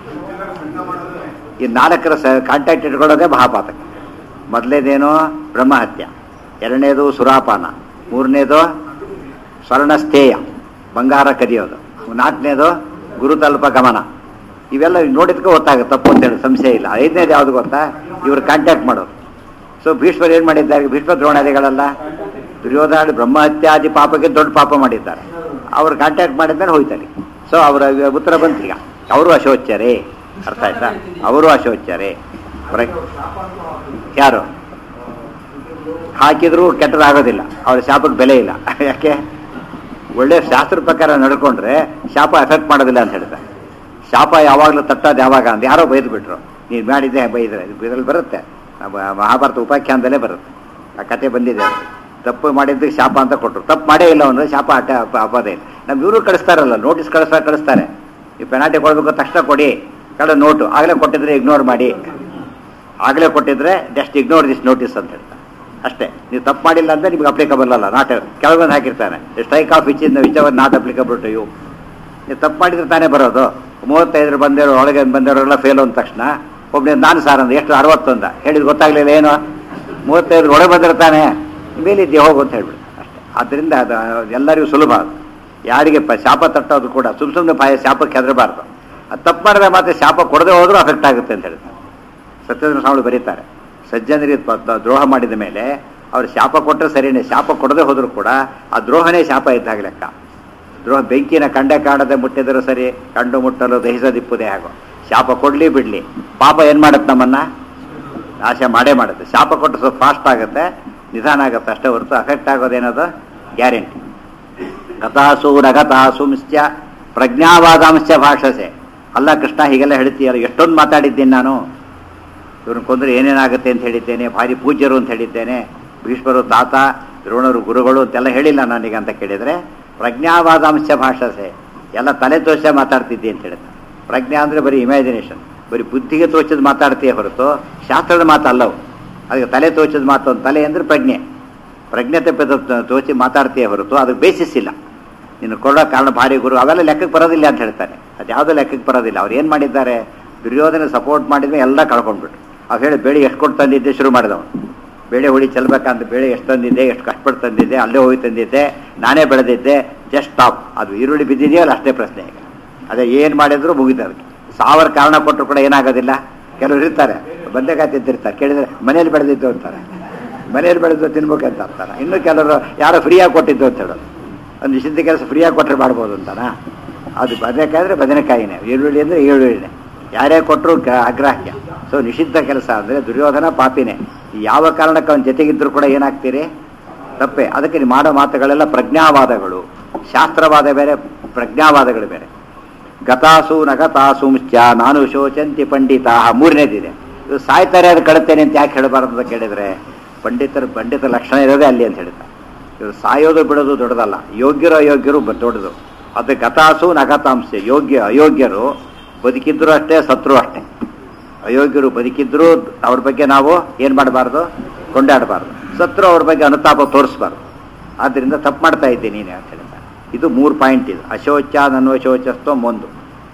Speaker 1: ಈ ನಾಲ್ಕರ ಸ ಕಾಂಟ್ಯಾಕ್ಟ್ ಇಟ್ಕೊಳ್ಳೋದೇ ಮಹಾಪಾತಕ ಮೊದಲನೇದೇನು ಬ್ರಹ್ಮಹತ್ಯ ಎರಡನೇದು ಸುರಾಪಾನ ಮೂರನೇದು ಸ್ವರ್ಣಸ್ಥೇಯ ಬಂಗಾರ ಕದಿಯೋದು ನಾಲ್ಕನೇದು ಗುರುತಲ್ಪ ಗಮನ ಇವೆಲ್ಲ ನೋಡಿದ್ಕೆ ಗೊತ್ತಾಗುತ್ತೆ ತಪ್ಪು ಅಂತೇಳಿ ಸಂಶಯ ಇಲ್ಲ ಐದನೇದು ಯಾವುದು ಗೊತ್ತಾ ಇವರು ಕಾಂಟ್ಯಾಕ್ಟ್ ಮಾಡೋದು ಸೊ ಭೀಷ್ಮರು ಏನು ಮಾಡಿದ್ದಾರೆ ಭೀಷ್ಮ ದ್ರೋಣಾದಿಗಳೆಲ್ಲ ದುರ್ಯೋಧನ ಬ್ರಹ್ಮಹತ್ಯಾದಿ ಪಾಪಕ್ಕೆ ದೊಡ್ಡ ಪಾಪ ಮಾಡಿದ್ದಾರೆ ಅವ್ರು ಕಾಂಟ್ಯಾಕ್ಟ್ ಮಾಡಿದ್ಮೇಲೆ ಹೋಯ್ತಾರೆ ಸೊ ಅವರ ಉತ್ತರ ಬಂತು ಈಗ ಅವರು ಅಶೋಚ್ಯರೇ ಅರ್ಥ ಆಯ್ತಾ ಅವರು ಅಶೋಚ್ಯರೇ ಪ್ರ- ಯಾರು ಹಾಕಿದ್ರು ಕೆಟ್ಟದಾಗೋದಿಲ್ಲ ಅವ್ರ ಶಾಪಕ್ಕೆ ಬೆಲೆ ಇಲ್ಲ ಯಾಕೆ ಒಳ್ಳೆ ಶಾಸ್ತ್ರ ಪ್ರಕಾರ ನಡ್ಕೊಂಡ್ರೆ ಶಾಪ ಎಫೆಕ್ಟ್ ಮಾಡೋದಿಲ್ಲ ಅಂತ ಹೇಳ್ತಾರೆ ಶಾಪ ಯಾವಾಗಲೂ ತಟ್ಟೋದು ಯಾವಾಗ ಅಂತ ಯಾರೋ ಬೈದು ಬಿಟ್ರು ನೀನು ಮಾಡಿದ್ದೆ ಬೈದ್ರೆ ಇದರಲ್ಲಿ ಬರುತ್ತೆ ಮ- ಮಹಾಭಾರತ ಉಪಾಖ್ಯಾನದಲ್ಲೇ ಬರುತ್ತೆ ಆ ಕತೆ ಬಂದಿದೆ ಅದು. ತಪ್ಪು ಮಾಡಿದ್ದಕ್ಕೆ ಶಾಪ ಅಂತ ಕೊಟ್ಟರು ತಪ್ಪು ಮಾಡೇ ಇಲ್ಲ ಅಂದ್ರೆ ಶಾಪ ಅಟ ಅಪ- ಅಪದೇ ಇಲ್ಲ ನಮ್ಮ ಇವರು ಕಳಿಸ್ತಾರಲ್ಲ ನೋಟಿಸ್ ಕಳಿಸ್ತಾ ಕಳಿಸ್ತಾರೆ ಈ ಪೆನಾಲ್ಟಿ ಕೊಡಬೇಕು ತಕ್ಷಣ ಕೊಡಿ ಕಡ ನೋಟು ಆಗಲೇ ಕೊಟ್ಟಿದ್ರೆ ಇಗ್ನೋರ್ ಮಾಡಿ ಆಗಲೇ ಕೊಟ್ಟಿದ್ರೆ ಜಸ್ಟ್ ಇಗ್ನೋರ್ ದಿಸ್ ನೋಟಿಸ್ ಅಂತ ಹೇಳ್ತಾರೆ ಅಷ್ಟೇ ನೀವು ತಪ್ಪು ಮಾಡಿಲ್ಲ ಅಂದ್ರೆ ನಿಮ್ಗೆ ಅಪ್ಲಿಕಬಲ್ ಅಲ್ಲ ನಾಟ್ ಕೆಲವೊಂದು ಹಾಕಿರ್ತಾನೆ strike off which in which are not applicable to you ನೀವು ತಪ್ಪು ಮಾಡಿದ್ರೆ ತಾನೇ ಬರೋದು ಮೂವತ್ತೈದರ ಬಂದಿರೋ ಒಳಗೆ ಬಂದಿರೋರೆಲ್ಲ ಫೇಲ್ ಅಂದ ತಕ್ಷಣ ಒಬ್ಬನೇ ನಾನು ಸಾರ್ ಅಂದ ಎಷ್ಟು ಅರವತ್ತೊಂದ ಹೇಳಿದ್ ಗೊತ್ತಾಗ್ಲಿಲ್ಲ ಏನು ಮೂವತ್ತೈದರ ಒಳಗೆ ಬಂದಿರೋ ತಾನೇ ಮೇಲಿದ್ದೆ ಹೋಗು ಅಂತ ಹೇಳ್ಬಿಡು ಅಷ್ಟೇ ಆದ್ದರಿಂದ ಅದು ಎಲ್ಲರಿಗೂ ಸುಲಭ ಅದು ಯಾರಿಗೆ ಪ ಶಾಪ ತಟ್ಟೋದು ಕೂಡ ಸುಮ್ ಸುಮ್ಮನೆ ಪಾಯ ಶಾಪಕ್ಕೆ ಹೆದರಬಾರ್ದು ಅದು ತಪ್ಪು ಮಾಡಿದ್ರೆ ಮಾತ್ರ ಶಾಪ ಕೊಡದೆ ಹೋದ್ರೂ ಅಫೆಕ್ಟ್ ಆಗುತ್ತೆ ಅಂತ ಹೇಳ್ತಾರೆ ಸತ್ಯೇಂದ್ರ ಸ್ವಾಮಿ ಬರೀತಾರೆ ಸಜ್ಜನರಿಗೆ ಪ- ತ- ದ್ರೋಹ ಮಾಡಿದ ಮೇಲೆ ಅವ್ರು ಶಾಪ ಕೊಟ್ಟರೆ ಸರಿನೇ ಶಾಪ ಕೊಡದೆ ಹೋದರೂ ಕೂಡ ಆ ದ್ರೋಹನೇ ಶಾಪ ಇದ್ದಾಗ ಲೆಕ್ಕ ದ್ರೋಹ ಬೆಂಕಿನ ಕಂಡೆ ಕಾಣದೆ ಮುಟ್ಟಿದರೂ ಸರಿ ಕಂಡು ಮುಟ್ಟಲು ದಹಿಸದಿಪ್ಪುದೇ ಹಾಗೋ ಶಾಪ ಕೊಡಲಿ ಬಿಡಲಿ ಪಾಪ ಏನು ಮಾಡುತ್ತೆ ನಮ್ಮನ್ನ ನಾಶ ಮಾಡೇ ಮಾಡುತ್ತೆ ಶಾಪ ಕೊಟ್ಟು ಸ್ವಲ್ಪ ಫಾಸ್ಟ್ ಆಗುತ್ತೆ ನಿಧಾನ ಆಗುತ್ತೆ ಅಷ್ಟೇ ಹೊರತು ಅಫೆಕ್ಟ್ ಆಗೋದೇನದು ಗ್ಯಾರಂಟಿ ಗತಾಸು ನಗತಾಸು ಮಿಶ್ಚ ಪ್ರಜ್ಞಾವಾದಾಂಶ ಭಾಷಸೆ ಅಲ್ಲ ಕೃಷ್ಣ ಹೀಗೆಲ್ಲ ಹೇಳ್ತೀಯಲ್ಲ ಎಷ್ಟೊಂದು ಮಾತಾಡಿದ್ದೀನಿ ನಾನು ಇವ್ರನ್ನ ಕೊಂದ್ರೆ ಏನೇನಾಗುತ್ತೆ ಅಂತ ಹೇಳಿದ್ದೇನೆ ಭಾರಿ ಪೂಜ್ಯರು ಅಂತ ಹೇಳಿದ್ದೇನೆ ಭೀಷ್ಮರು ತಾತ ದ್ರೋಣರು ಗುರುಗಳು ಅಂತೆಲ್ಲ ಹೇಳಿಲ್ಲ ನನಗೆ ಅಂತ ಕೇಳಿದರೆ ಪ್ರಜ್ಞಾವಾದಾಂಶ ಭಾಷಸೆ ಎಲ್ಲ ತಲೆ ತೋಚ ಮಾತಾಡ್ತಿದ್ದೆ ಅಂತ ಹೇಳಿದ ಪ್ರಜ್ಞಾ ಅಂದರೆ ಬರೀ ಇಮ್ಯಾಜಿನೇಷನ್ ಬರೀ ಬುದ್ಧಿಗೆ ತೋಚದ ಮಾತಾಡ್ತೀಯ ಹೊರತು ಶಾಸ್ತ್ರದ ಮಾತಲ್ಲವು ಅದಕ್ಕೆ ತಲೆ ತೋಚದ ಮಾತು ಅಂತ ತಲೆ ಅಂದರೆ ಪ್ರಜ್ಞೆ ಪ್ರಜ್ಞತೆ ಪದ ತೋಚಿ ಮಾತಾಡ್ತೀಯ ಹೊರತು ಅದಕ್ಕೆ ಬೇಸಿಸ್ ಇಲ್ಲ ನೀನು ಕೊಡೋ ಕಾರಣ ಭಾರಿ ಗುರು ಅವೆಲ್ಲ ಲೆಕ್ಕಕ್ಕೆ ಬರೋದಿಲ್ಲ ಅಂತ ಹೇಳ್ತಾನೆ ಅದು ಯಾವುದೋ ಲೆಕ್ಕಕ್ಕೆ ಬರೋದಿಲ್ಲ ಅವ್ರು ಏನು ಮಾಡಿದ್ದಾರೆ ದುರ್ಯೋಧನ ಸಪೋರ್ಟ್ ಮಾಡಿದ್ಮೇಲೆ ಎಲ್ಲ ಕಳ್ಕೊಂಡ್ಬಿಟ್ರು ಅವ್ರು ಹೇಳಿ ಬೇಳೆ ಎಷ್ಟು ಕೊಟ್ಟು ತಂದಿದ್ದೆ ಶುರು ಮಾಡಿದವನು ಬೇಳೆ ಹುಳಿ ಚೆಲ್ಬೇಕಂತ ಬೇಳೆ ಎಷ್ಟು ತಂದಿದ್ದೆ ಎಷ್ಟು ಕಷ್ಟಪಟ್ಟು ತಂದಿದ್ದೆ ಅಲ್ಲೇ ಹೋಗಿ ತಂದಿದ್ದೆ ನಾನೇ ಬೆಳೆದಿದ್ದೆ ಜಸ್ಟ್ ಸ್ಟಾಪ್ ಅದು ಈರುಳ್ಳಿ ಬಿದ್ದಿದೆಯೋ ಅಲ್ಲ ಅಷ್ಟೇ ಪ್ರಶ್ನೆ ಈಗ ಅದೇ ಏನು ಮಾಡಿದ್ರು ಮುಗಿತು ಅದಕ್ಕೆ ಸಾವಿರ ಕಾರಣ ಕೊಟ್ಟರು ಕೂಡ ಏನಾಗೋದಿಲ್ಲ ಕೆಲವರು ಇರ್ತಾರೆ ಬಂದೆಕಾಯಿ ತಿಂತಿರ್ತಾರೆ ಕೇಳಿದ್ರೆ ಮನೇಲಿ ಬೆಳೆದಿದ್ದು ಅಂತಾರೆ ಮನೇಲಿ ಬೆಳೆದು ತಿನ್ಬೇಕಂತ ಅಂತಾರೆ ಇನ್ನು ಕೆಲವರು ಯಾರೋ ಫ್ರೀಯಾಗಿ ಕೊಟ್ಟಿದ್ದು ಅಂತ ಹೇಳೋದು ಒಂದು ನಿಷಿದ್ಧ ಕೆಲಸ ಫ್ರೀಯಾಗಿ ಕೊಟ್ಟರೆ ಮಾಡ್ಬೋದು ಅಂತಾನ ಅದು ಬದನೆಕಾಯಿ ಅಂದರೆ ಬದನೆಕಾಯಿನೇ ಈರುಳ್ಳಿ ಅಂದರೆ ಈರುಳ್ಳಿನೇ ಯಾರೇ ಕೊಟ್ಟರು ಅಗ್ರಾಹ್ಯ ಸೊ ನಿಷಿದ್ಧ ಕೆಲಸ ಅಂದರೆ ದುರ್ಯೋಧನ ಪಾಪಿನೇ ಯಾವ ಕಾರಣಕ್ಕೆ ಅವನ ಜೊತೆಗಿದ್ದರೂ ಕೂಡ ಏನಾಗ್ತೀರಿ ತಪ್ಪೆ ಅದಕ್ಕೆ ನೀವು ಮಾಡೋ ಮಾತುಗಳೆಲ್ಲ ಪ್ರಜ್ಞಾವಾದಗಳು ಶಾಸ್ತ್ರವಾದ ಬೇರೆ ಪ್ರಜ್ಞಾವಾದಗಳು ಬೇರೆ ಗತಾಸು ನಗತಾಸುಂಶ್ಚ ನಾನು ಶೋಚಂತಿ ಪಂಡಿತಾ ಮೂರನೇದಿದೆ ಇದು ಸಾಯ್ತಾರೆ ಅದು ಕಳುತ್ತೇನೆ ಅಂತ ಯಾಕೆ ಹೇಳಬಾರ್ದು ಅಂತ ಕೇಳಿದರೆ ಪಂಡಿತರ ಪಂಡಿತ ಲಕ್ಷಣ ಇರೋದೇ ಅಲ್ಲಿ ಅಂತ ಹೇಳ್ತಾರೆ ಇವರು ಸಾಯೋದು ಬಿಡೋದು ದೊಡ್ಡದಲ್ಲ ಯೋಗ್ಯರು ಅಯೋಗ್ಯರು ಬ- ದೊಡ್ಡದು ಅದು ಗತಾಸು ನಗತಾಂಶ ಯೋಗ್ಯ ಅಯೋಗ್ಯರು ಬದುಕಿದ್ರು ಅಷ್ಟೇ ಸತ್ರು ಅಷ್ಟೇ ಅಯೋಗ್ಯರು ಬದುಕಿದ್ರು ಅವ್ರ ಬಗ್ಗೆ ನಾವು ಏನು ಮಾಡಬಾರ್ದು ಕೊಂಡಾಡಬಾರ್ದು ಸತ್ರು ಅವ್ರ ಬಗ್ಗೆ ಅನುತಾಪ ತೋರಿಸ್ಬಾರ್ದು ಆದ್ದರಿಂದ ತಪ್ಪು ಮಾಡ್ತಾ ಇದ್ದೀನಿ ನೀನು ಅಂತ ಹೇಳ್ತಾರೆ ಇದು ಮೂರು ಪಾಯಿಂಟ್ ಇದು ಅಶೋಚ ನನ್ವಶೋಚಸ್ತೋ ಒಂದು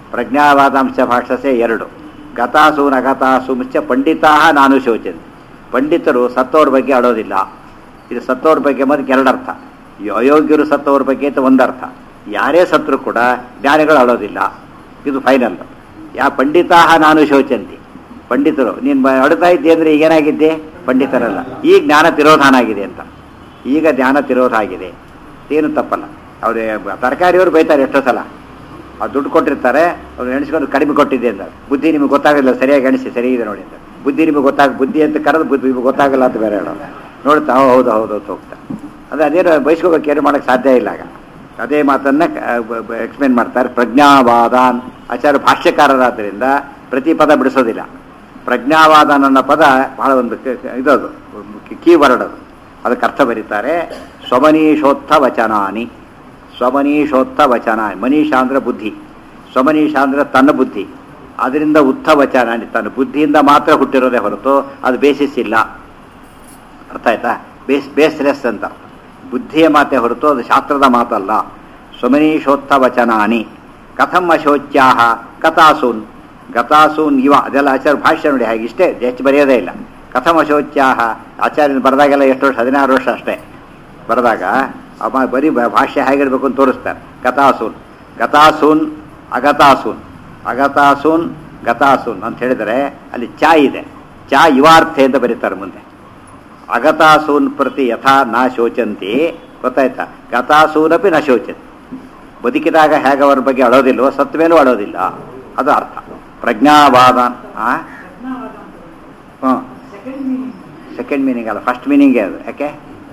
Speaker 1: ಪ್ರಜ್ಞಾವಾದಾಂಶ ಭಾಷಸೆ ಎರಡು ಗತಾಸು ನಗತಾಸು ಮುಚ್ಚ ಪಂಡಿತಾ ನಾನು ಶೋಚಂತಿ ಪಂಡಿತರು ಸತ್ತವ್ರ ಬಗ್ಗೆ ಅಳೋದಿಲ್ಲ ಇದು ಸತ್ತವ್ರ ಬಗ್ಗೆ ಮತ್ತೆ ಎರಡರ್ಥ ಈ ಅಯೋಗ್ಯರು ಸತ್ತವ್ರ ಬಗ್ಗೆ ಅಂತ ಒಂದರ್ಥ ಯಾರೇ ಸತ್ರು ಕೂಡ ಜ್ಞಾನಿಗಳು ಅಳೋದಿಲ್ಲ ಇದು ಫೈನಲ್ ಯಾ ಪಂಡಿತಾ ನಾನು ಶೋಚಂತಿ ಪಂಡಿತರು ನೀನು ಬ- ಅಳ್ತಾ ಇದ್ದೆ ಅಂದರೆ ಈಗೇನಾಗಿದ್ದೆ ಪಂಡಿತರಲ್ಲ ಈಗ ಜ್ಞಾನ ತಿರೋಧಾನ ಆಗಿದೆ ಅಂತ ಈಗ ಧ್ಯಾನ ತಿರೋಧ ಆಗಿದೆ ಏನು ತಪ್ಪಲ್ಲ ಅವ್ರು ತರಕಾರಿಯವರು ಬೈತಾರೆ ಎಷ್ಟೋ ಸಲ ಅವ್ರು ದುಡ್ಡು ಕೊಟ್ಟಿರ್ತಾರೆ ಅವ್ರು ಎಣಿಸ್ಕೊಂಡು ಕಡಿಮೆ ಕೊಟ್ಟಿದ್ದೆ ಅಂತ ಬುದ್ಧಿ ನಿಮಗೆ ಗೊತ್ತಾಗಲ್ಲ ಸರಿಯಾಗಿ ಎಣಿಸಿ ಸರಿ ಇದೆ ನೋಡಿ ಅಂತ ಬುದ್ಧಿ ನಿಮಗೆ ಗೊತ್ತಾಗ ಬುದ್ಧಿ ಅಂತ ಕರೆದು ಬುದ್ಧಿ ನಿಮಗೆ ಗೊತ್ತಾಗಲ್ಲ ಅಂತ ಬೇರೆ ಹೇಳೋದು ನೋಡ್ತಾ "ಹೋ, ಹೌದು ಹೌದು ಅಂತ ಹೋಗ್ತಾ ಅದು ಅದೇನು ಬಯಸ್ಕೋಬೇಕು ಏನು ಮಾಡೋಕ್ಕೆ ಸಾಧ್ಯ ಇಲ್ಲ ಆಗ ಅದೇ ಮಾತನ್ನ ಎಕ್ಸ್ಪ್ಲೇನ್ ಮಾಡ್ತಾರೆ ಪ್ರಜ್ಞಾವಾದಾನ್ ಆಚಾರ್ಯ ಭಾಷ್ಯಕಾರರಾದ್ದರಿಂದ ಪ್ರತಿ ಪದ ಬಿಡಿಸೋದಿಲ್ಲ ಪ್ರಜ್ಞಾವಾದಾನ್ ಅನ್ನೋ ಪದ ಬಹಳ ಒಂದು ಕ- ಕ- ಇದದು ಕೀ ವರ್ಡ್ ಅದು ಅದಕ್ಕೆ ಅರ್ಥ ಬರೀತಾರೆ ಸ್ವಮನೀಶೋತ್ಥ ವಚನಾನಿ ಸ್ವಮನೀಶೋತ್ಥ ವಚನ ಮನೀಷ ಅಂದ್ರೆ ಬುದ್ಧಿ ಸ್ವಮನೀಷ ಅಂದ್ರೆ ತನ್ನ ಬುದ್ಧಿ ಅದರಿಂದ ಉತ್ಥ ವಚನ ತನ್ನ ಬುದ್ಧಿಯಿಂದ ಮಾತ್ರ ಹುಟ್ಟಿರೋದೇ ಹೊರತು ಅದು ಬೇಸಿಸ್ ಇಲ್ಲ ಅರ್ಥ ಆಯ್ತಾ ಬೇಸ್ ಬೇಸ್ಲೆಸ್ ಅಂತ ಬುದ್ಧಿಯ ಮಾತೆ ಹೊರತು ಅದು ಶಾಸ್ತ್ರದ ಮಾತಲ್ಲ ಸ್ವಮನೀಶೋತ್ಥ ವಚನಾನಿ ಕಥಂ ಅಶೋಚ್ಯಾಹ ಕಥಾಸೂನ್ ಗತಾಸೂನ್ ಇವ ಅದೆಲ್ಲ ಆಚಾರ್ಯ ಭಾಷ್ಯ ನೋಡಿ ಹಾಗೆ ಇಷ್ಟೇ ಹೆಚ್ಚು ಬರೆಯೋದೇ ಇಲ್ಲ ಕಥಂ ಅಶೋಚ್ಯಾಹ ಆಚಾರ್ಯನ ಬರೆದಾಗೆಲ್ಲ ಎಷ್ಟು ವರ್ಷ ಹದಿನಾರು ವರ್ಷ ಅಷ್ಟೇ ಬರೆದಾಗ ಅವ ಬರೀ ಬ- ಭಾಷ್ಯ ಹೇಗಿರ್ಬೇಕು ಅಂತ ತೋರಿಸ್ತಾರೆ ಗತಾಸೂನ್ ಗತಾಸೂನ್ ಅಗತಾಸೂನ್ ಅಗತಾಸೂನ್ ಗತಾಸೂನ್ ಅಂತ ಹೇಳಿದರೆ ಅಲ್ಲಿ ಚಾ ಇದೆ ಚಾ ಇವಾರ್ಥೆ ಅಂತ ಬರೀತಾರೆ ಮುಂದೆ ಅಗತಾಸೂನ್ ಪ್ರತಿ ಯಥಾ ನ ಶೋಚಂತಿ ಗೊತ್ತಾಯ್ತಾ ಗತಾಸೂನಪಿ ನ ಶೋಚಂತಿ ಬದುಕಿದಾಗ ಹೇಗೆ ಅವ್ರ ಬಗ್ಗೆ ಅಳೋದಿಲ್ವೋ ಸತ್ತ ಮೇಲೂ ಅಳೋದಿಲ್ಲ ಅದು ಅರ್ಥ ಪ್ರಜ್ಞಾವಾದ ಆ ಹ್ಞೂ
Speaker 2: ಸೆಕೆಂಡ್ ಮೀನಿಂಗ್
Speaker 1: ಸೆಕೆಂಡ್ ಮೀನಿಂಗ್ ಅಲ್ಲ ಫಸ್ಟ್ ಮೀನಿಂಗೇ ಅದು ಯಾಕೆ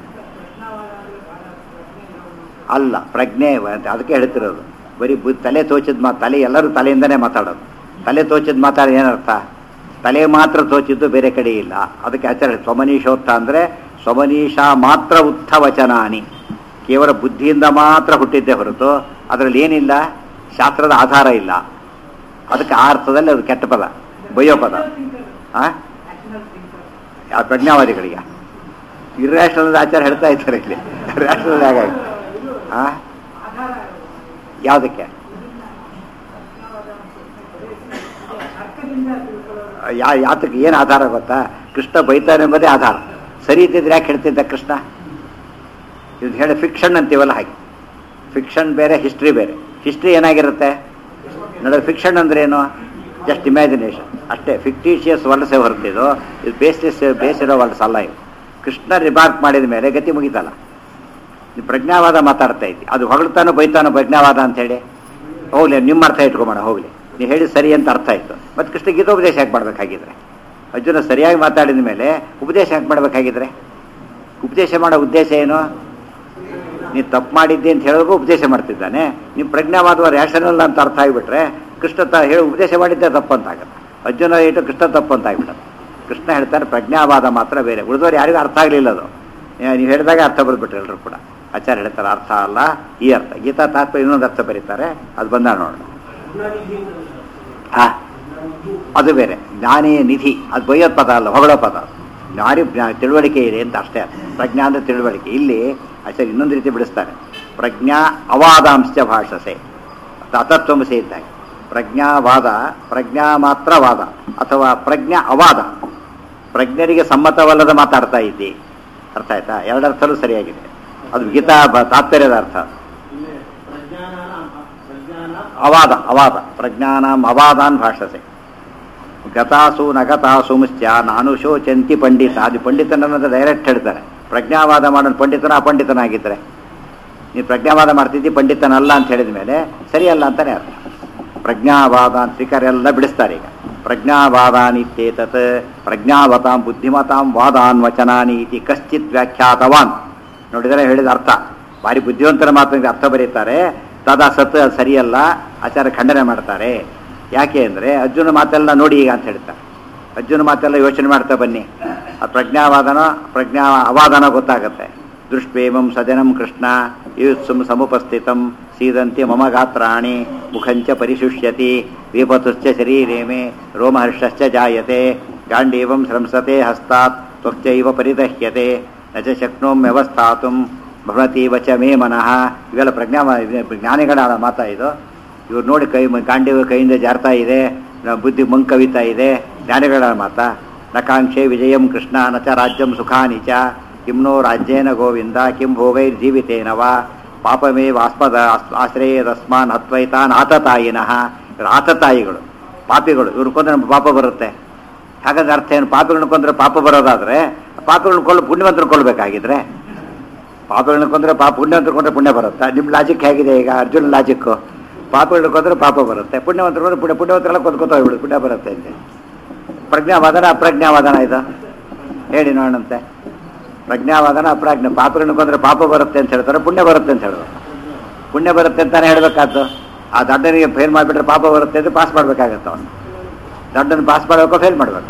Speaker 1: ಅಲ್ಲ ಪ್ರಜ್ಞೆ ಅಂತ ಅದಕ್ಕೆ ಹೇಳ್ತಿರೋದು ಬರೀ ಬು ತಲೆ ತೋಚಿದ್ ಮಾತು ತಲೆ ಎಲ್ಲರೂ ತಲೆಯಿಂದನೇ ಮಾತಾಡೋದು ತಲೆ ತೋಚಿದ್ ಮಾತಾಡ ಏನರ್ಥ ತಲೆ ಮಾತ್ರ ತೋಚಿದ್ದು ಬೇರೆ ಕಡೆ ಇಲ್ಲ ಅದಕ್ಕೆ ಆಚಾರ್ಯ ಸ್ವಮನೀಶೋತ್ಥ ಅಂದರೆ ಸ್ವಮನೀಷ ಮಾತ್ರ ಉತ್ಥ ವಚನಾನಿ ಕೇವಲ ಬುದ್ಧಿಯಿಂದ ಮಾತ್ರ ಹುಟ್ಟಿದ್ದೇ ಹೊರತು ಅದರಲ್ಲಿ ಏನಿಲ್ಲ ಶಾಸ್ತ್ರದ ಆಧಾರ ಇಲ್ಲ ಅದಕ್ಕೆ ಆ ಅರ್ಥದಲ್ಲಿ ಅದು ಕೆಟ್ಟ ಪದ ಬಯ್ಯೋ ಪದ ಆ ಆ ಪ್ರಜ್ಞಾವಾದಿಗಳಿಗೆ ಇರ್ಯಾಷನಲ್ ಆಚಾರ ಹೇಳ್ತಾ ಇದ್ದಾರೆ ಇಲ್ಲಿ ರ್ಯಾಷನಲ್ ಹಾಗಾಗಿ ಆ ಯಾವುದಕ್ಕೆ ಯಾ ಯಾತಕ್ಕೆ ಏನು ಆಧಾರ ಗೊತ್ತಾ ಕೃಷ್ಣ ಬೈತಾನೆ ಎಂಬುದೇ ಆಧಾರ ಸರಿ ಇದ್ದಿದ್ರೆ ಯಾಕೆ ಹೇಳ್ತಿದ್ದ ಕೃಷ್ಣ ಇದು ಹೇಳಿ ಫಿಕ್ಷನ್ ಅಂತೀವಲ್ಲ ಹಾಗೆ ಫಿಕ್ಷನ್ ಬೇರೆ ಹಿಸ್ಟ್ರಿ ಬೇರೆ ಹಿಸ್ಟ್ರಿ ಏನಾಗಿರುತ್ತೆ ನೋಡೋ ಫಿಕ್ಷನ್ ಅಂದ್ರೆ ಏನು ಜಸ್ಟ್ ಇಮ್ಯಾಜಿನೇಷನ್ ಅಷ್ಟೇ ಫಿಕ್ಟಿಷಿಯಸ್ ವರ್ಡ್ಸೇ ಹೊರತಿದ್ದು ಇದು ಬೇಸ್ಲೆಸ್ ಬೇಸಿರೋ ವರ್ಡ್ಸ್ ಅಲ್ಲ ಇವು ಕೃಷ್ಣ ರಿಮಾರ್ಕ್ ಮಾಡಿದ ಮೇಲೆ ಗತಿ ಮುಗಿತಲ್ಲ ನೀವು ಪ್ರಜ್ಞಾವಾದ ಮಾತಾಡ್ತಾ ಇದ್ದಿ ಅದು ಹೊಗಳ್ತಾನೋ ಬೈತಾನೋ ಪ್ರಜ್ಞಾವಾದ ಅಂತ ಹೇಳಿ ಹೋಗ್ಲಿ ನಿಮ್ಮ ಅರ್ಥ ಇಟ್ಕೊಂಬೋಣ ಹೋಗ್ಲಿ ನೀವು ಹೇಳಿ ಸರಿ ಅಂತ ಅರ್ಥ ಆಯ್ತು ಮತ್ತೆ ಕೃಷ್ಣ ಗೀತೋಪದೇಶ ಯಾಕೆ ಮಾಡ್ಬೇಕಾಗಿದ್ರೆ ಅರ್ಜುನ ಸರಿಯಾಗಿ ಮಾತಾಡಿದ ಮೇಲೆ ಉಪದೇಶ ಯಾಕೆ ಮಾಡ್ಬೇಕಾಗಿದ್ರೆ ಉಪದೇಶ ಮಾಡೋ ಉದ್ದೇಶ ಏನು ನೀನು ತಪ್ಪು ಮಾಡಿದ್ದೆ ಅಂತ ಹೇಳಿದ್ರು ಉಪದೇಶ ಮಾಡ್ತಿದ್ದಾನೆ ನೀವು ಪ್ರಜ್ಞಾವಾದ ರ್ಯಾಷನಲ್ ಅಂತ ಅರ್ಥ ಆಗಿಬಿಟ್ರೆ ಕೃಷ್ಣ ತ ಹೇಳಿ ಉಪದೇಶ ಮಾಡಿದ್ದೆ ತಪ್ಪು ಅಂತ ಆಗುತ್ತೆ ಅರ್ಜುನ ಇಟ್ಟು ಕೃಷ್ಣ ತಪ್ಪು ಅಂತ ಆಗಿಬಿಡುತ್ತೆ ಕೃಷ್ಣ ಹೇಳ್ತಾರೆ ಪ್ರಜ್ಞಾವಾದ ಮಾತ್ರ ಬೇರೆ ಉಳಿದವ್ರು ಯಾರಿಗೂ ಅರ್ಥ ಆಗಲಿಲ್ಲ ಅದು ನೀವು ಹೇಳಿದಾಗ ಅರ್ಥ ಬರೆದ್ಬಿಟ್ರು ಎಲ್ಲರೂ ಕೂಡ ಆಚಾರ್ಯ ಹೇಳ್ತಾರೆ ಅರ್ಥ ಅಲ್ಲ ಈ ಅರ್ಥ ಗೀತಾ ತಾತ್ಪರ್ಯ ಇನ್ನೊಂದು ಅರ್ಥ ಬರೀತಾರೆ ಅದು ಬಂದ ನೋಡೋಣ ಹಾ ಅದು ಬೇರೆ ಜ್ಞಾನಿ ನಿಧಿ ಅದು ಬೈಯೋದ್ ಪದ ಅಲ್ಲ ಹೊಗಳೋ ಪದ ಅದು. ಜ್ಞಾನಿ ಜ್ಞಾ- ತಿಳುವಳಿಕೆ ಇದೆ ಅಂತ ಅಷ್ಟೇ ಅದು. ಪ್ರಜ್ಞಾ ಅಂದ್ರೆ ತಿಳುವಳಿಕೆ ಇಲ್ಲಿ ಆಚಾರ್ಯ ಇನ್ನೊಂದು ರೀತಿ ಬಿಡಿಸ್ತಾರೆ ಪ್ರಜ್ಞಾ ಅವಾದಾಂಶ ಭಾಷಸೆ ತತತ್ವಮಸೆ ಇದ್ದಾಗ ಪ್ರಜ್ಞಾವಾದ ಪ್ರಜ್ಞಾ ಮಾತ್ರ ವಾದ ಅಥವಾ ಪ್ರಜ್ಞಾ ಅವಾದ ಪ್ರಜ್ಞರಿಗೆ ಸಮ್ಮತವಲ್ಲದ ಮಾತಾಡ್ತಾ ಇದ್ದಿ ಅರ್ಥ ಆಯ್ತಾ ಎರಡರ್ಥಲೂ ಸರಿಯಾಗಿದೆ ಅದು ಗೀತಾ ಬ- ತಾತ್ಪರ್ಯದ ಅರ್ಥ ಅದು. ಅವಾದ ಅವಾದ ಪ್ರಜ್ಞಾನಾಂ ಅವಾದಾನ್ ಭಾಷಸೆ ಗತಾಸು ನಗತಾಸು ಮುಶ್ಚ ನಾನು ಶೋಚಂತಿ ಪಂಡಿತ ಅದು ಪಂಡಿತನನ್ನದು ಡೈರೆಕ್ಟ್ ಹೇಳ್ತಾರೆ ಪ್ರಜ್ಞಾವಾದ ಮಾಡೋನು ಪಂಡಿತನ ಅಪಂಡಿತನಾಗಿದ್ದರೆ ನೀನು ಪ್ರಜ್ಞಾವಾದ ಮಾಡ್ತಿದ್ದಿ ಪಂಡಿತನಲ್ಲ ಅಂತ ಹೇಳಿದ ಮೇಲೆ ಸರಿಯಲ್ಲ ಅಂತಾನೆ ಅರ್ಥ ಪ್ರಜ್ಞಾವಾದ ತ್ರಿಕರೆಲ್ಲ ಬಿಡಿಸ್ತಾರೆ ಈಗ ಪ್ರಜ್ಞಾವಾದಾನಿತ್ಯೇತತ್ ಪ್ರಜ್ಞಾವತಾಂ ಬುದ್ಧಿಮತಾಂ ವಾದಾನ್ ವಚನಾನಿ ಇತಿ ಕಶ್ಚಿತ್ ವ್ಯಾಖ್ಯಾತವಾನ್ ನೋಡಿದರೆ ಹೇಳಿದ ಅರ್ಥ ಭಾರಿ ಬುದ್ಧಿವಂತರ ಮಾತಿಗೆ ಅರ್ಥ ಬರೀತಾರೆ ತದಾ ಸತ್ ಅದು ಸರಿಯಲ್ಲ ಆಚಾರ ಖಂಡನೆ ಮಾಡ್ತಾರೆ ಯಾಕೆ ಅಂದರೆ ಅರ್ಜುನ ಮಾತೆಲ್ಲ ನೋಡಿ ಈಗ ಅಂತ ಹೇಳ್ತಾರೆ ಅರ್ಜುನ ಮಾತೆಲ್ಲ ಯೋಚನೆ ಮಾಡ್ತಾ ಬನ್ನಿ ಆ ಪ್ರಜ್ಞಾವಾದನ ಪ್ರಜ್ಞಾ ಅವಾದನ ಗೊತ್ತಾಗತ್ತೆ ದೃಷ್ಟ್ವೇಮಂ ಸಜನಂ ಕೃಷ್ಣ ಯುತ್ಸುಂ ಸಮುಪಸ್ಥಿತಂ ಸೀದಂತಿ ಮಮ ಗಾತ್ರಾಣಿ ಮುಖಂಚ ಪರಿಶುಷ್ಯತಿ ವಿಪತುಶ್ಚ ಶರೀರೇ ಮೇ ರೋಮಹರ್ಷಶ್ಚ ಜಾಯತೆ ಗಾಂಡೀವಂ ಸ್ರಂಸತೆ ಹಸ್ತಾತ್ ತ್ವಕ್ಚೈವ ಪರಿದಹ್ಯತೆ ನ ಚ ಶಕ್ನೋಮ್ಯವಸ್ಥಾತುಂ ಭವತೀವ ಚ ಮೇ ಮನಃ ಇವೆಲ್ಲ ಪ್ರಜ್ಞಾ ಜ್ಞಾನಿಗಳ ಮಾತಾ ಇದು ಇವ್ರು ನೋಡಿ ಕೈ ಮ- ಗಾಂಡಿವ ಕೈಯಿಂದ ಜಾರ್ತಾ ಇದೆ ನ- ಬುದ್ಧಿ ಮಂಕ್ ಕವಿತಾ ಇದೆ ಜ್ಞಾನಿಗಳ ಮಾತ ನಕಾಂಕ್ಷೆ ವಿಜಯಂ ಕೃಷ್ಣ ನ ಚ ರಾಜ್ಯಂ ಸುಖಾನಿ ಚ ಕಿಮ್ನೋ ರಾಜ್ಯೇನ ಗೋವಿಂದ ಕಿಂ ಭೋಗೈರ್ಜೀವಿತೇನ ವಾ ಪಾಪಮೇ ವಾಸ್ಪದ ಆಶ್ರಯದಸ್ಮಾನ್ ಹತ್ವೈತಾನ್ ಆತತಾಯಿನಃ ಇವ್ರು ಆತತಾಯಿಗಳು ಪಾಪಿಗಳು ಇವ್ರು ಕೊಂದ್ರೆ ನಮ್ಗೆ ಪಾಪ ಬರುತ್ತೆ ಹಾಗಾದ್ರೆ ಅರ್ಥ ಏನು ಪಾಪಿಗಳನ್ನ ಕೊಂದ್ರೆ ಪಾಪ ಬರೋದಾದ್ರೆ ಪಾಪಿಗಳನ್ನ ಕೊಲ್ಲ ಪುಣ್ಯವಂತರು ಕೊಲ್ಲಬೇಕಾಗಿದ್ರೆ ಪಾಪಗಳನ್ನ ಕೊಂದ್ರೆ ಪಾಪ ಪುಣ್ಯವಂತರು ಕೊಂದ್ರೆ ಪುಣ್ಯ ಬರುತ್ತಾ ನಿಮ್ಮ ಲಾಜಿಕ್ ಹೇಗಿದೆ ಈಗ ಅರ್ಜುನ್ ಲಾಜಿಕ್ಕು ಪಾಪಗಳನ್ನ ಕೊಂದ್ರೆ ಪಾಪ ಬರುತ್ತೆ ಪುಣ್ಯವಂತರು ಕೊಂದ್ರೆ ಪುಣ್ಯ ಪುಣ್ಯವಂತರೆಲ್ಲ ಕೊಂದ್ಕೊತ ಹೋಗ್ಬಿಡು ಪುಣ್ಯ ಬರುತ್ತೆ ಅಂತೆ ಪ್ರಜ್ಞಾವಾದನ ಅಪ್ರಜ್ಞಾವಾದನ ಇದು ಹೇಳಿ ನೋಡಂತೆ ಪ್ರಜ್ಞಾವಾದನ ಅಪ್ರಾಜ್ಞ ಪಾಪಗಳನ್ನ ಕೊಂದ್ರೆ ಪಾಪ ಬರುತ್ತೆ ಅಂತ ಹೇಳ್ತಾರೆ ಪುಣ್ಯ ಬರುತ್ತೆ ಅಂತ ಹೇಳಿದ್ರು ಪುಣ್ಯ ಬರುತ್ತೆ ಅಂತಾನೆ ಹೇಳ್ಬೇಕಾದ್ದು ಆ ದಡ್ಡನಿಗೆ ಫೇಲ್ ಮಾಡಿಬಿಟ್ರೆ ಪಾಪ ಬರುತ್ತೆ ಅಂತ ಪಾಸ್ ಮಾಡ್ಬೇಕಾಗತ್ತೆ ಅವನು ದಡ್ಡನ ಪಾಸ್ ಮಾಡಬೇಕು ಫೇಲ್ ಮಾಡ್ಬೇಕಾ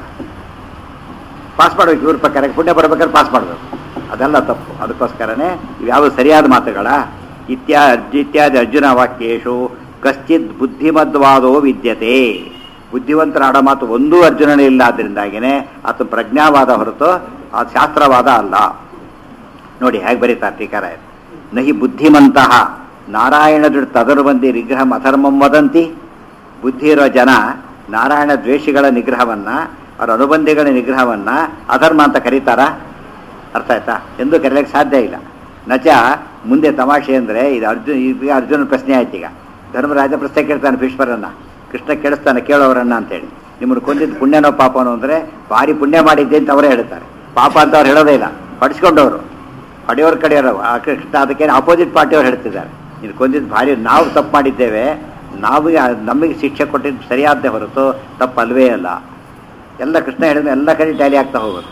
Speaker 1: ಪಾಸ್ ಮಾಡ್ಬೇಕು ಇವ್ರ ಪ್ರಕಾರ ಪುಣ್ಯ ಬರ್ಬೇಕಾದ್ರೆ ಪಾಸ್ ಮಾಡಬೇಕು ಅದೆಲ್ಲ ತಪ್ಪು ಅದಕ್ಕೋಸ್ಕರನೇ ಇವ್ಯಾವ ಸರಿಯಾದ ಮಾತುಗಳ ಇತ್ಯಾ ಇತ್ಯಾದಿ ಅರ್ಜುನ ವಾಕ್ಯೇಶು ಕಶ್ಚಿತ್ ಬುದ್ಧಿಮದ್ವಾದೋ ವಿದ್ಯತೆ ಬುದ್ಧಿವಂತರ ಆಡೋ ಮಾತು ಒಂದೂ ಅರ್ಜುನನೇ ಇಲ್ಲ ಆದ್ದರಿಂದಾಗಿನೇ ಆತ ಪ್ರಜ್ಞಾವಾದ ಹೊರತು ಆ ಶಾಸ್ತ್ರವಾದ ಅಲ್ಲ ನೋಡಿ ಹೇಗೆ ಬರೀತಾರೆ ಟೀಕಾರ ನಹಿ ಬುದ್ಧಿಮಂತಹ ನಾರಾಯಣ ತದರು ಬಂದಿ ನಿಗ್ರಹಂ ಅಧರ್ಮಂ ವದಂತಿ ಬುದ್ಧಿ ಇರೋ ಜನ ನಾರಾಯಣ ದ್ವೇಷಿಗಳ ನಿಗ್ರಹವನ್ನ ಅವರ ಅನುಬಂಧಿಗಳ ನಿಗ್ರಹವನ್ನ ಅಧರ್ಮ ಅಂತ ಕರೀತಾರ ಅರ್ಥ ಆಯ್ತಾ ಎಂದು ಕರೆಯಲಿಕ್ಕೆ ಸಾಧ್ಯ ಇಲ್ಲ ನಚ ಮುಂದೆ ತಮಾಷೆ ಅಂದ್ರೆ ಇದು ಅರ್ಜುನ್ ಈಗ ಅರ್ಜುನ ಪ್ರಶ್ನೆ ಆಯ್ತು ಈಗ ಧರ್ಮರಾಜ ಪ್ರಶ್ನೆ ಕೇಳ್ತಾನೆ ಭೀಷ್ಮರನ್ನ ಕೃಷ್ಣ ಕೇಳಿಸ್ತಾನೆ ಕೇಳೋರನ್ನ ಅಂತೇಳಿ ನಿಮ್ಮನ್ನು ಕೊಂದಿದ್ದು ಪುಣ್ಯನೋ ಪಾಪನೋ ಅಂದ್ರೆ ಭಾರಿ ಪುಣ್ಯ ಮಾಡಿದ್ದೆ ಅಂತ ಅವರೇ ಹೇಳ್ತಾರೆ ಪಾಪ ಅಂತ ಅವ್ರು ಹೇಳೋದೇ ಇಲ್ಲ ಹೊಡಿಸ್ಕೊಂಡವರು ಹೊಡೆಯೋರ್ ಕಡೆಯವರು ಆ ಕೃಷ್ಣ ಅದಕ್ಕೆ ಅಪೋಸಿಟ್ ಪಾರ್ಟಿಯವ್ರು ಹೇಳ್ತಿದ್ದಾರೆ ನೀನು ಕೊಂದಿದ್ದು ಭಾರಿ ನಾವು ತಪ್ಪು ಮಾಡಿದ್ದೇವೆ ನಾವು ಯಾ- ನಮಗೆ ಶಿಕ್ಷೆ ಕೊಟ್ಟಿದ್ದು ಸರಿಯಾದ್ದೇ ಹೊರತು ತಪ್ಪಲ್ವೇ ಅಲ್ಲ ಎಲ್ಲ ಕೃಷ್ಣ ಹೇಳಿದ್ರೆ ಎಲ್ಲ ಕಡೆ ಟ್ಯಾಲಿ ಆಗ್ತಾ ಹೋಗೋದು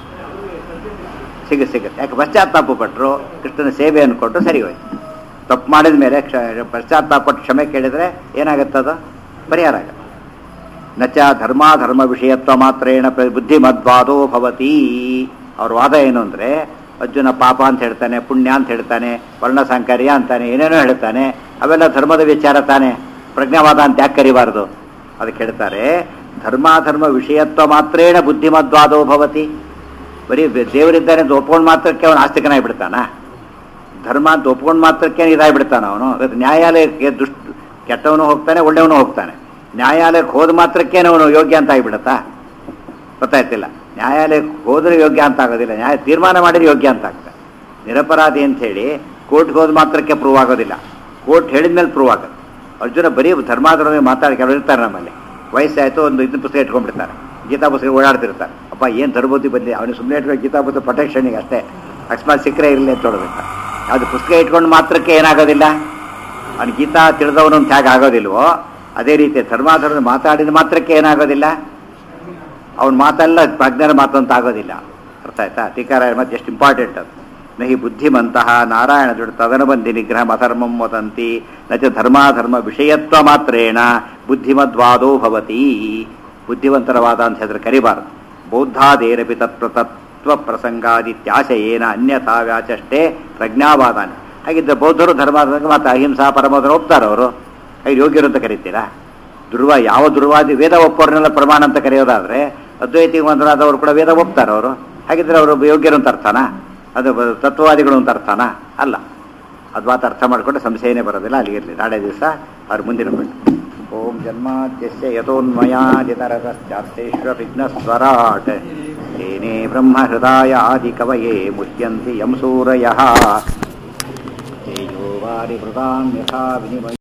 Speaker 1: ಸಿಗ ಸಿಗುತ್ತೆ ಯಾಕೆ ಪಶ್ಚಾತ್ತಾಪ ಪಟ್ಟರು ಕೃಷ್ಣನ ಸೇವೆ ಅನ್ಕೊಟ್ಟು ಸರಿ ಹೋಯ್ತು ತಪ್ಪು ಮಾಡಿದ ಮೇಲೆ ಕ್ಷ ಪಶ್ಚಾತ್ತಾಪ ಪಟ್ಟು ಕ್ಷಮೆ ಕೇಳಿದ್ರೆ ಏನಾಗುತ್ತದು ಪರಿಹಾರ ಆಗುತ್ತೆ ನಚ ಧರ್ಮಾಧರ್ಮ ವಿಷಯತ್ವ ಮಾತ್ರೇಣ ಪ್ರ- ಬುದ್ಧಿಮದ್ವಾದೋ ಭವತಿ ಅವ್ರ ವಾದ ಏನು ಅಂದ್ರೆ ಅರ್ಜುನ ಪಾಪ ಅಂತ ಹೇಳ್ತಾನೆ ಪುಣ್ಯ ಅಂತ ಹೇಳ್ತಾನೆ ವರ್ಣಸಂಕರ್ಯ ಅಂತಾನೆ ಏನೇನೋ ಹೇಳ್ತಾನೆ ಅವೆಲ್ಲ ಧರ್ಮದ ವಿಚಾರ ತಾನೆ ಪ್ರಜ್ಞಾವಾದ ಅಂತ ಯಾಕೆ ಕರಿಬಾರದು ಅದಕ್ಕೆ ಹೇಳ್ತಾರೆ ಧರ್ಮಾಧರ್ಮ ವಿಷಯತ್ವ ಮಾತ್ರೇಣ ಬುದ್ಧಿಮದ್ವಾದೋ ಭವತಿ ಬರೀ ಬೆ- ದೇವರಿದ್ದಾನೆ ಅಂತ ಒಪ್ಕೊಂಡು ಮಾತ್ರಕ್ಕೆ ಅವನು ಆಸ್ತಿಕನಾಗಿ ಬಿಡ್ತಾನ ಧರ್ಮ ಅಂತ ಒಪ್ಕೊಂಡು ಮಾತ್ರಕ್ಕೆ ಇದಾಗ್ಬಿಡ್ತಾನ ಅವನು ಅದಕ್ಕೆ ನ್ಯಾಯಾಲಯಕ್ಕೆ ದುಷ್ಟ ಕೆಟ್ಟವನು ಹೋಗ್ತಾನೆ ಒಳ್ಳೆಯವನು ಹೋಗ್ತಾನೆ ನ್ಯಾಯಾಲಯಕ್ಕೆ ಹೋದ ಮಾತ್ರಕ್ಕೆ ಅವನು ಯೋಗ್ಯ ಅಂತ ಆಗಿಬಿಡತ್ತಾ ಗೊತ್ತಾಯ್ತಿಲ್ಲ ನ್ಯಾಯಾಲಯಕ್ಕೆ ಹೋದ್ರೆ ಯೋಗ್ಯ ಅಂತ ಆಗೋದಿಲ್ಲ ನ್ಯಾಯ ತೀರ್ಮಾನ ಮಾಡಿದ್ರೆ ಯೋಗ್ಯ ಅಂತ ಆಗ್ತದೆ ನಿರಪರಾಧಿ ಅಂತ ಹೇಳಿ ಕೋರ್ಟ್ಗೆ ಹೋದ ಮಾತ್ರಕ್ಕೆ ಪ್ರೂವ್ ಆಗೋದಿಲ್ಲ ಕೋರ್ಟ್ ಹೇಳಿದ ಮೇಲೆ ಪ್ರೂವ್ ಆಗುತ್ತೆ ಅರ್ಜುನ ಬರೀ ಧರ್ಮಾಧರ್ಮ ಮಾತಾಡಿ ಕೆಲವರು ಇರ್ತಾರೆ ನಮ್ಮಲ್ಲಿ ವಯಸ್ಸಾಯ್ತು ಒಂದು ಇದನ್ನ ಪುಸ್ತಕ ಇಟ್ಕೊಂಡ್ಬಿಡ್ತಾರೆ ಗೀತಾ ಪುಸ್ತಕ ಓಡಾಡ್ತಿರ್ತಾರೆ ಅಪ್ಪ ಏನು ಧರ್ಮಬುದ್ಧಿ ಬಂದಿ ಅವನು ಸುಮ್ಮನೆ ಇಟ್ಕೊಂಡು ಗೀತಾ ಪುಸ್ತಕ ಪ್ರೊಟೆಕ್ಷನ್ಗೆ ಅಷ್ಟೇ ಅಕಸ್ಮಾತ್ ಸಿಕ್ಕರೆ ಇರಲಿ ಅಂತ ನೋಡ್ಬೇಕು ಅದು ಪುಸ್ತಕ ಇಟ್ಕೊಂಡು ಮಾತ್ರಕ್ಕೆ ಏನಾಗೋದಿಲ್ಲ ಅವ್ನು ಗೀತಾ ತಿಳಿದವನು ಅಂತ ಹೇಗೆ ಆಗೋದಿಲ್ವೋ ಅದೇ ರೀತಿ ಧರ್ಮಾಧರ್ಮ ಮಾತಾಡಿದ ಮಾತ್ರಕ್ಕೆ ಏನಾಗೋದಿಲ್ಲ ಅವ್ನ ಮಾತೆಲ್ಲ ಪ್ರಜ್ಞರ ಮಾತು ಅಂತ ಆಗೋದಿಲ್ಲ ಅರ್ಥ ಆಯ್ತಾ ಟೀಕಾರ ಮತ್ತೆ ಎಷ್ಟು ಇಂಪಾರ್ಟೆಂಟ್ ಅದು ನಹಿ ಬುದ್ಧಿಮಂತಹ ನಾರಾಯಣ ಜುಡ್ ತದನುಬಂಧಿ ನಿಗ್ರಹ ಅಧರ್ಮಂ ವದಂತಿ ನಚ ಧರ್ಮಾಧರ್ಮ ವಿಷಯತ್ವ ಮಾತ್ರೇಣ ಬುದ್ಧಿಮದ್ವಾದೋ ಭವತಿ ಬುದ್ಧಿವಂತರ ವಾದ ಅಂತ ಹೇಳಿದ್ರೆ ಕರಿಬಾರದು ಬೌದ್ಧಾದೇರಪಿ ತತ್ವ ತತ್ವ ಪ್ರಸಂಗಾದಿತ್ಯಾಶಯೇನ ಅನ್ಯಥಾ ವ್ಯಾಚಷ್ಟೇ ಪ್ರಜ್ಞಾವಾದಾನೆ ಹಾಗಿದ್ದರೆ ಬೌದ್ಧರು ಧರ್ಮಾಧರ್ಮ ಮತ್ತು ಅಹಿಂಸಾ ಪರಮೋಧರು ಒಪ್ತಾರೆ ಅವರು ಹಾಗೆ ಯೋಗ್ಯರು ಅಂತ ಕರಿತೀರಾ ಧ್ರುವ ಯಾವ ಧ್ರುವಾದಿ ವೇದ ಒಪ್ಪೋರ್ನೆಲ್ಲ ಪ್ರಮಾಣ ಅಂತ ಕರೆಯೋದಾದ್ರೆ ಅದ್ವೈತಿ ಮಂತ್ರವಾದವರು ಕೂಡ ವೇದ ಒಪ್ತಾರೆ ಅವರು ಹಾಗಿದ್ರೆ ಅವರು ಯೋಗ್ಯರು ಅಂತ ಅರ್ಥನಾ ಅದು ಬ- ತತ್ವವಾದಿಗಳು ಅಂತ ಅರ್ಥನಾ ಅಲ್ಲ ಅದು ಮಾತು ಅರ್ಥ ಮಾಡಿಕೊಂಡು ಸಂಶಯನೇ ಬರೋದಿಲ್ಲ ಅಲ್ಲಿ ಇರಲಿ ನಾಳೆ ದಿವಸ ಅವ್ರ ಮುಂದಿನ ಬಿಟ್ಟು ಓಂ ಜನ್ಮಾದ್ಯಸ್ಯ ಯಥೋನ್ಮಯಾದಿತರತಶ್ಚಾರ್ಥೇಶ್ವ ವಿಘ್ನಸ್ವರಾಟ್ ತೇನೇ ಬ್ರಹ್ಮ ಹೃದಯ ಆದಿ ಕವಯೇ ಮುಹ್ಯಂತಿ ಯಂ ಸೂರಯಃ ತೇಜೋ ವಾರಿ ಮೃದಾಂ ಯಥಾ ವಿನಿಮಯ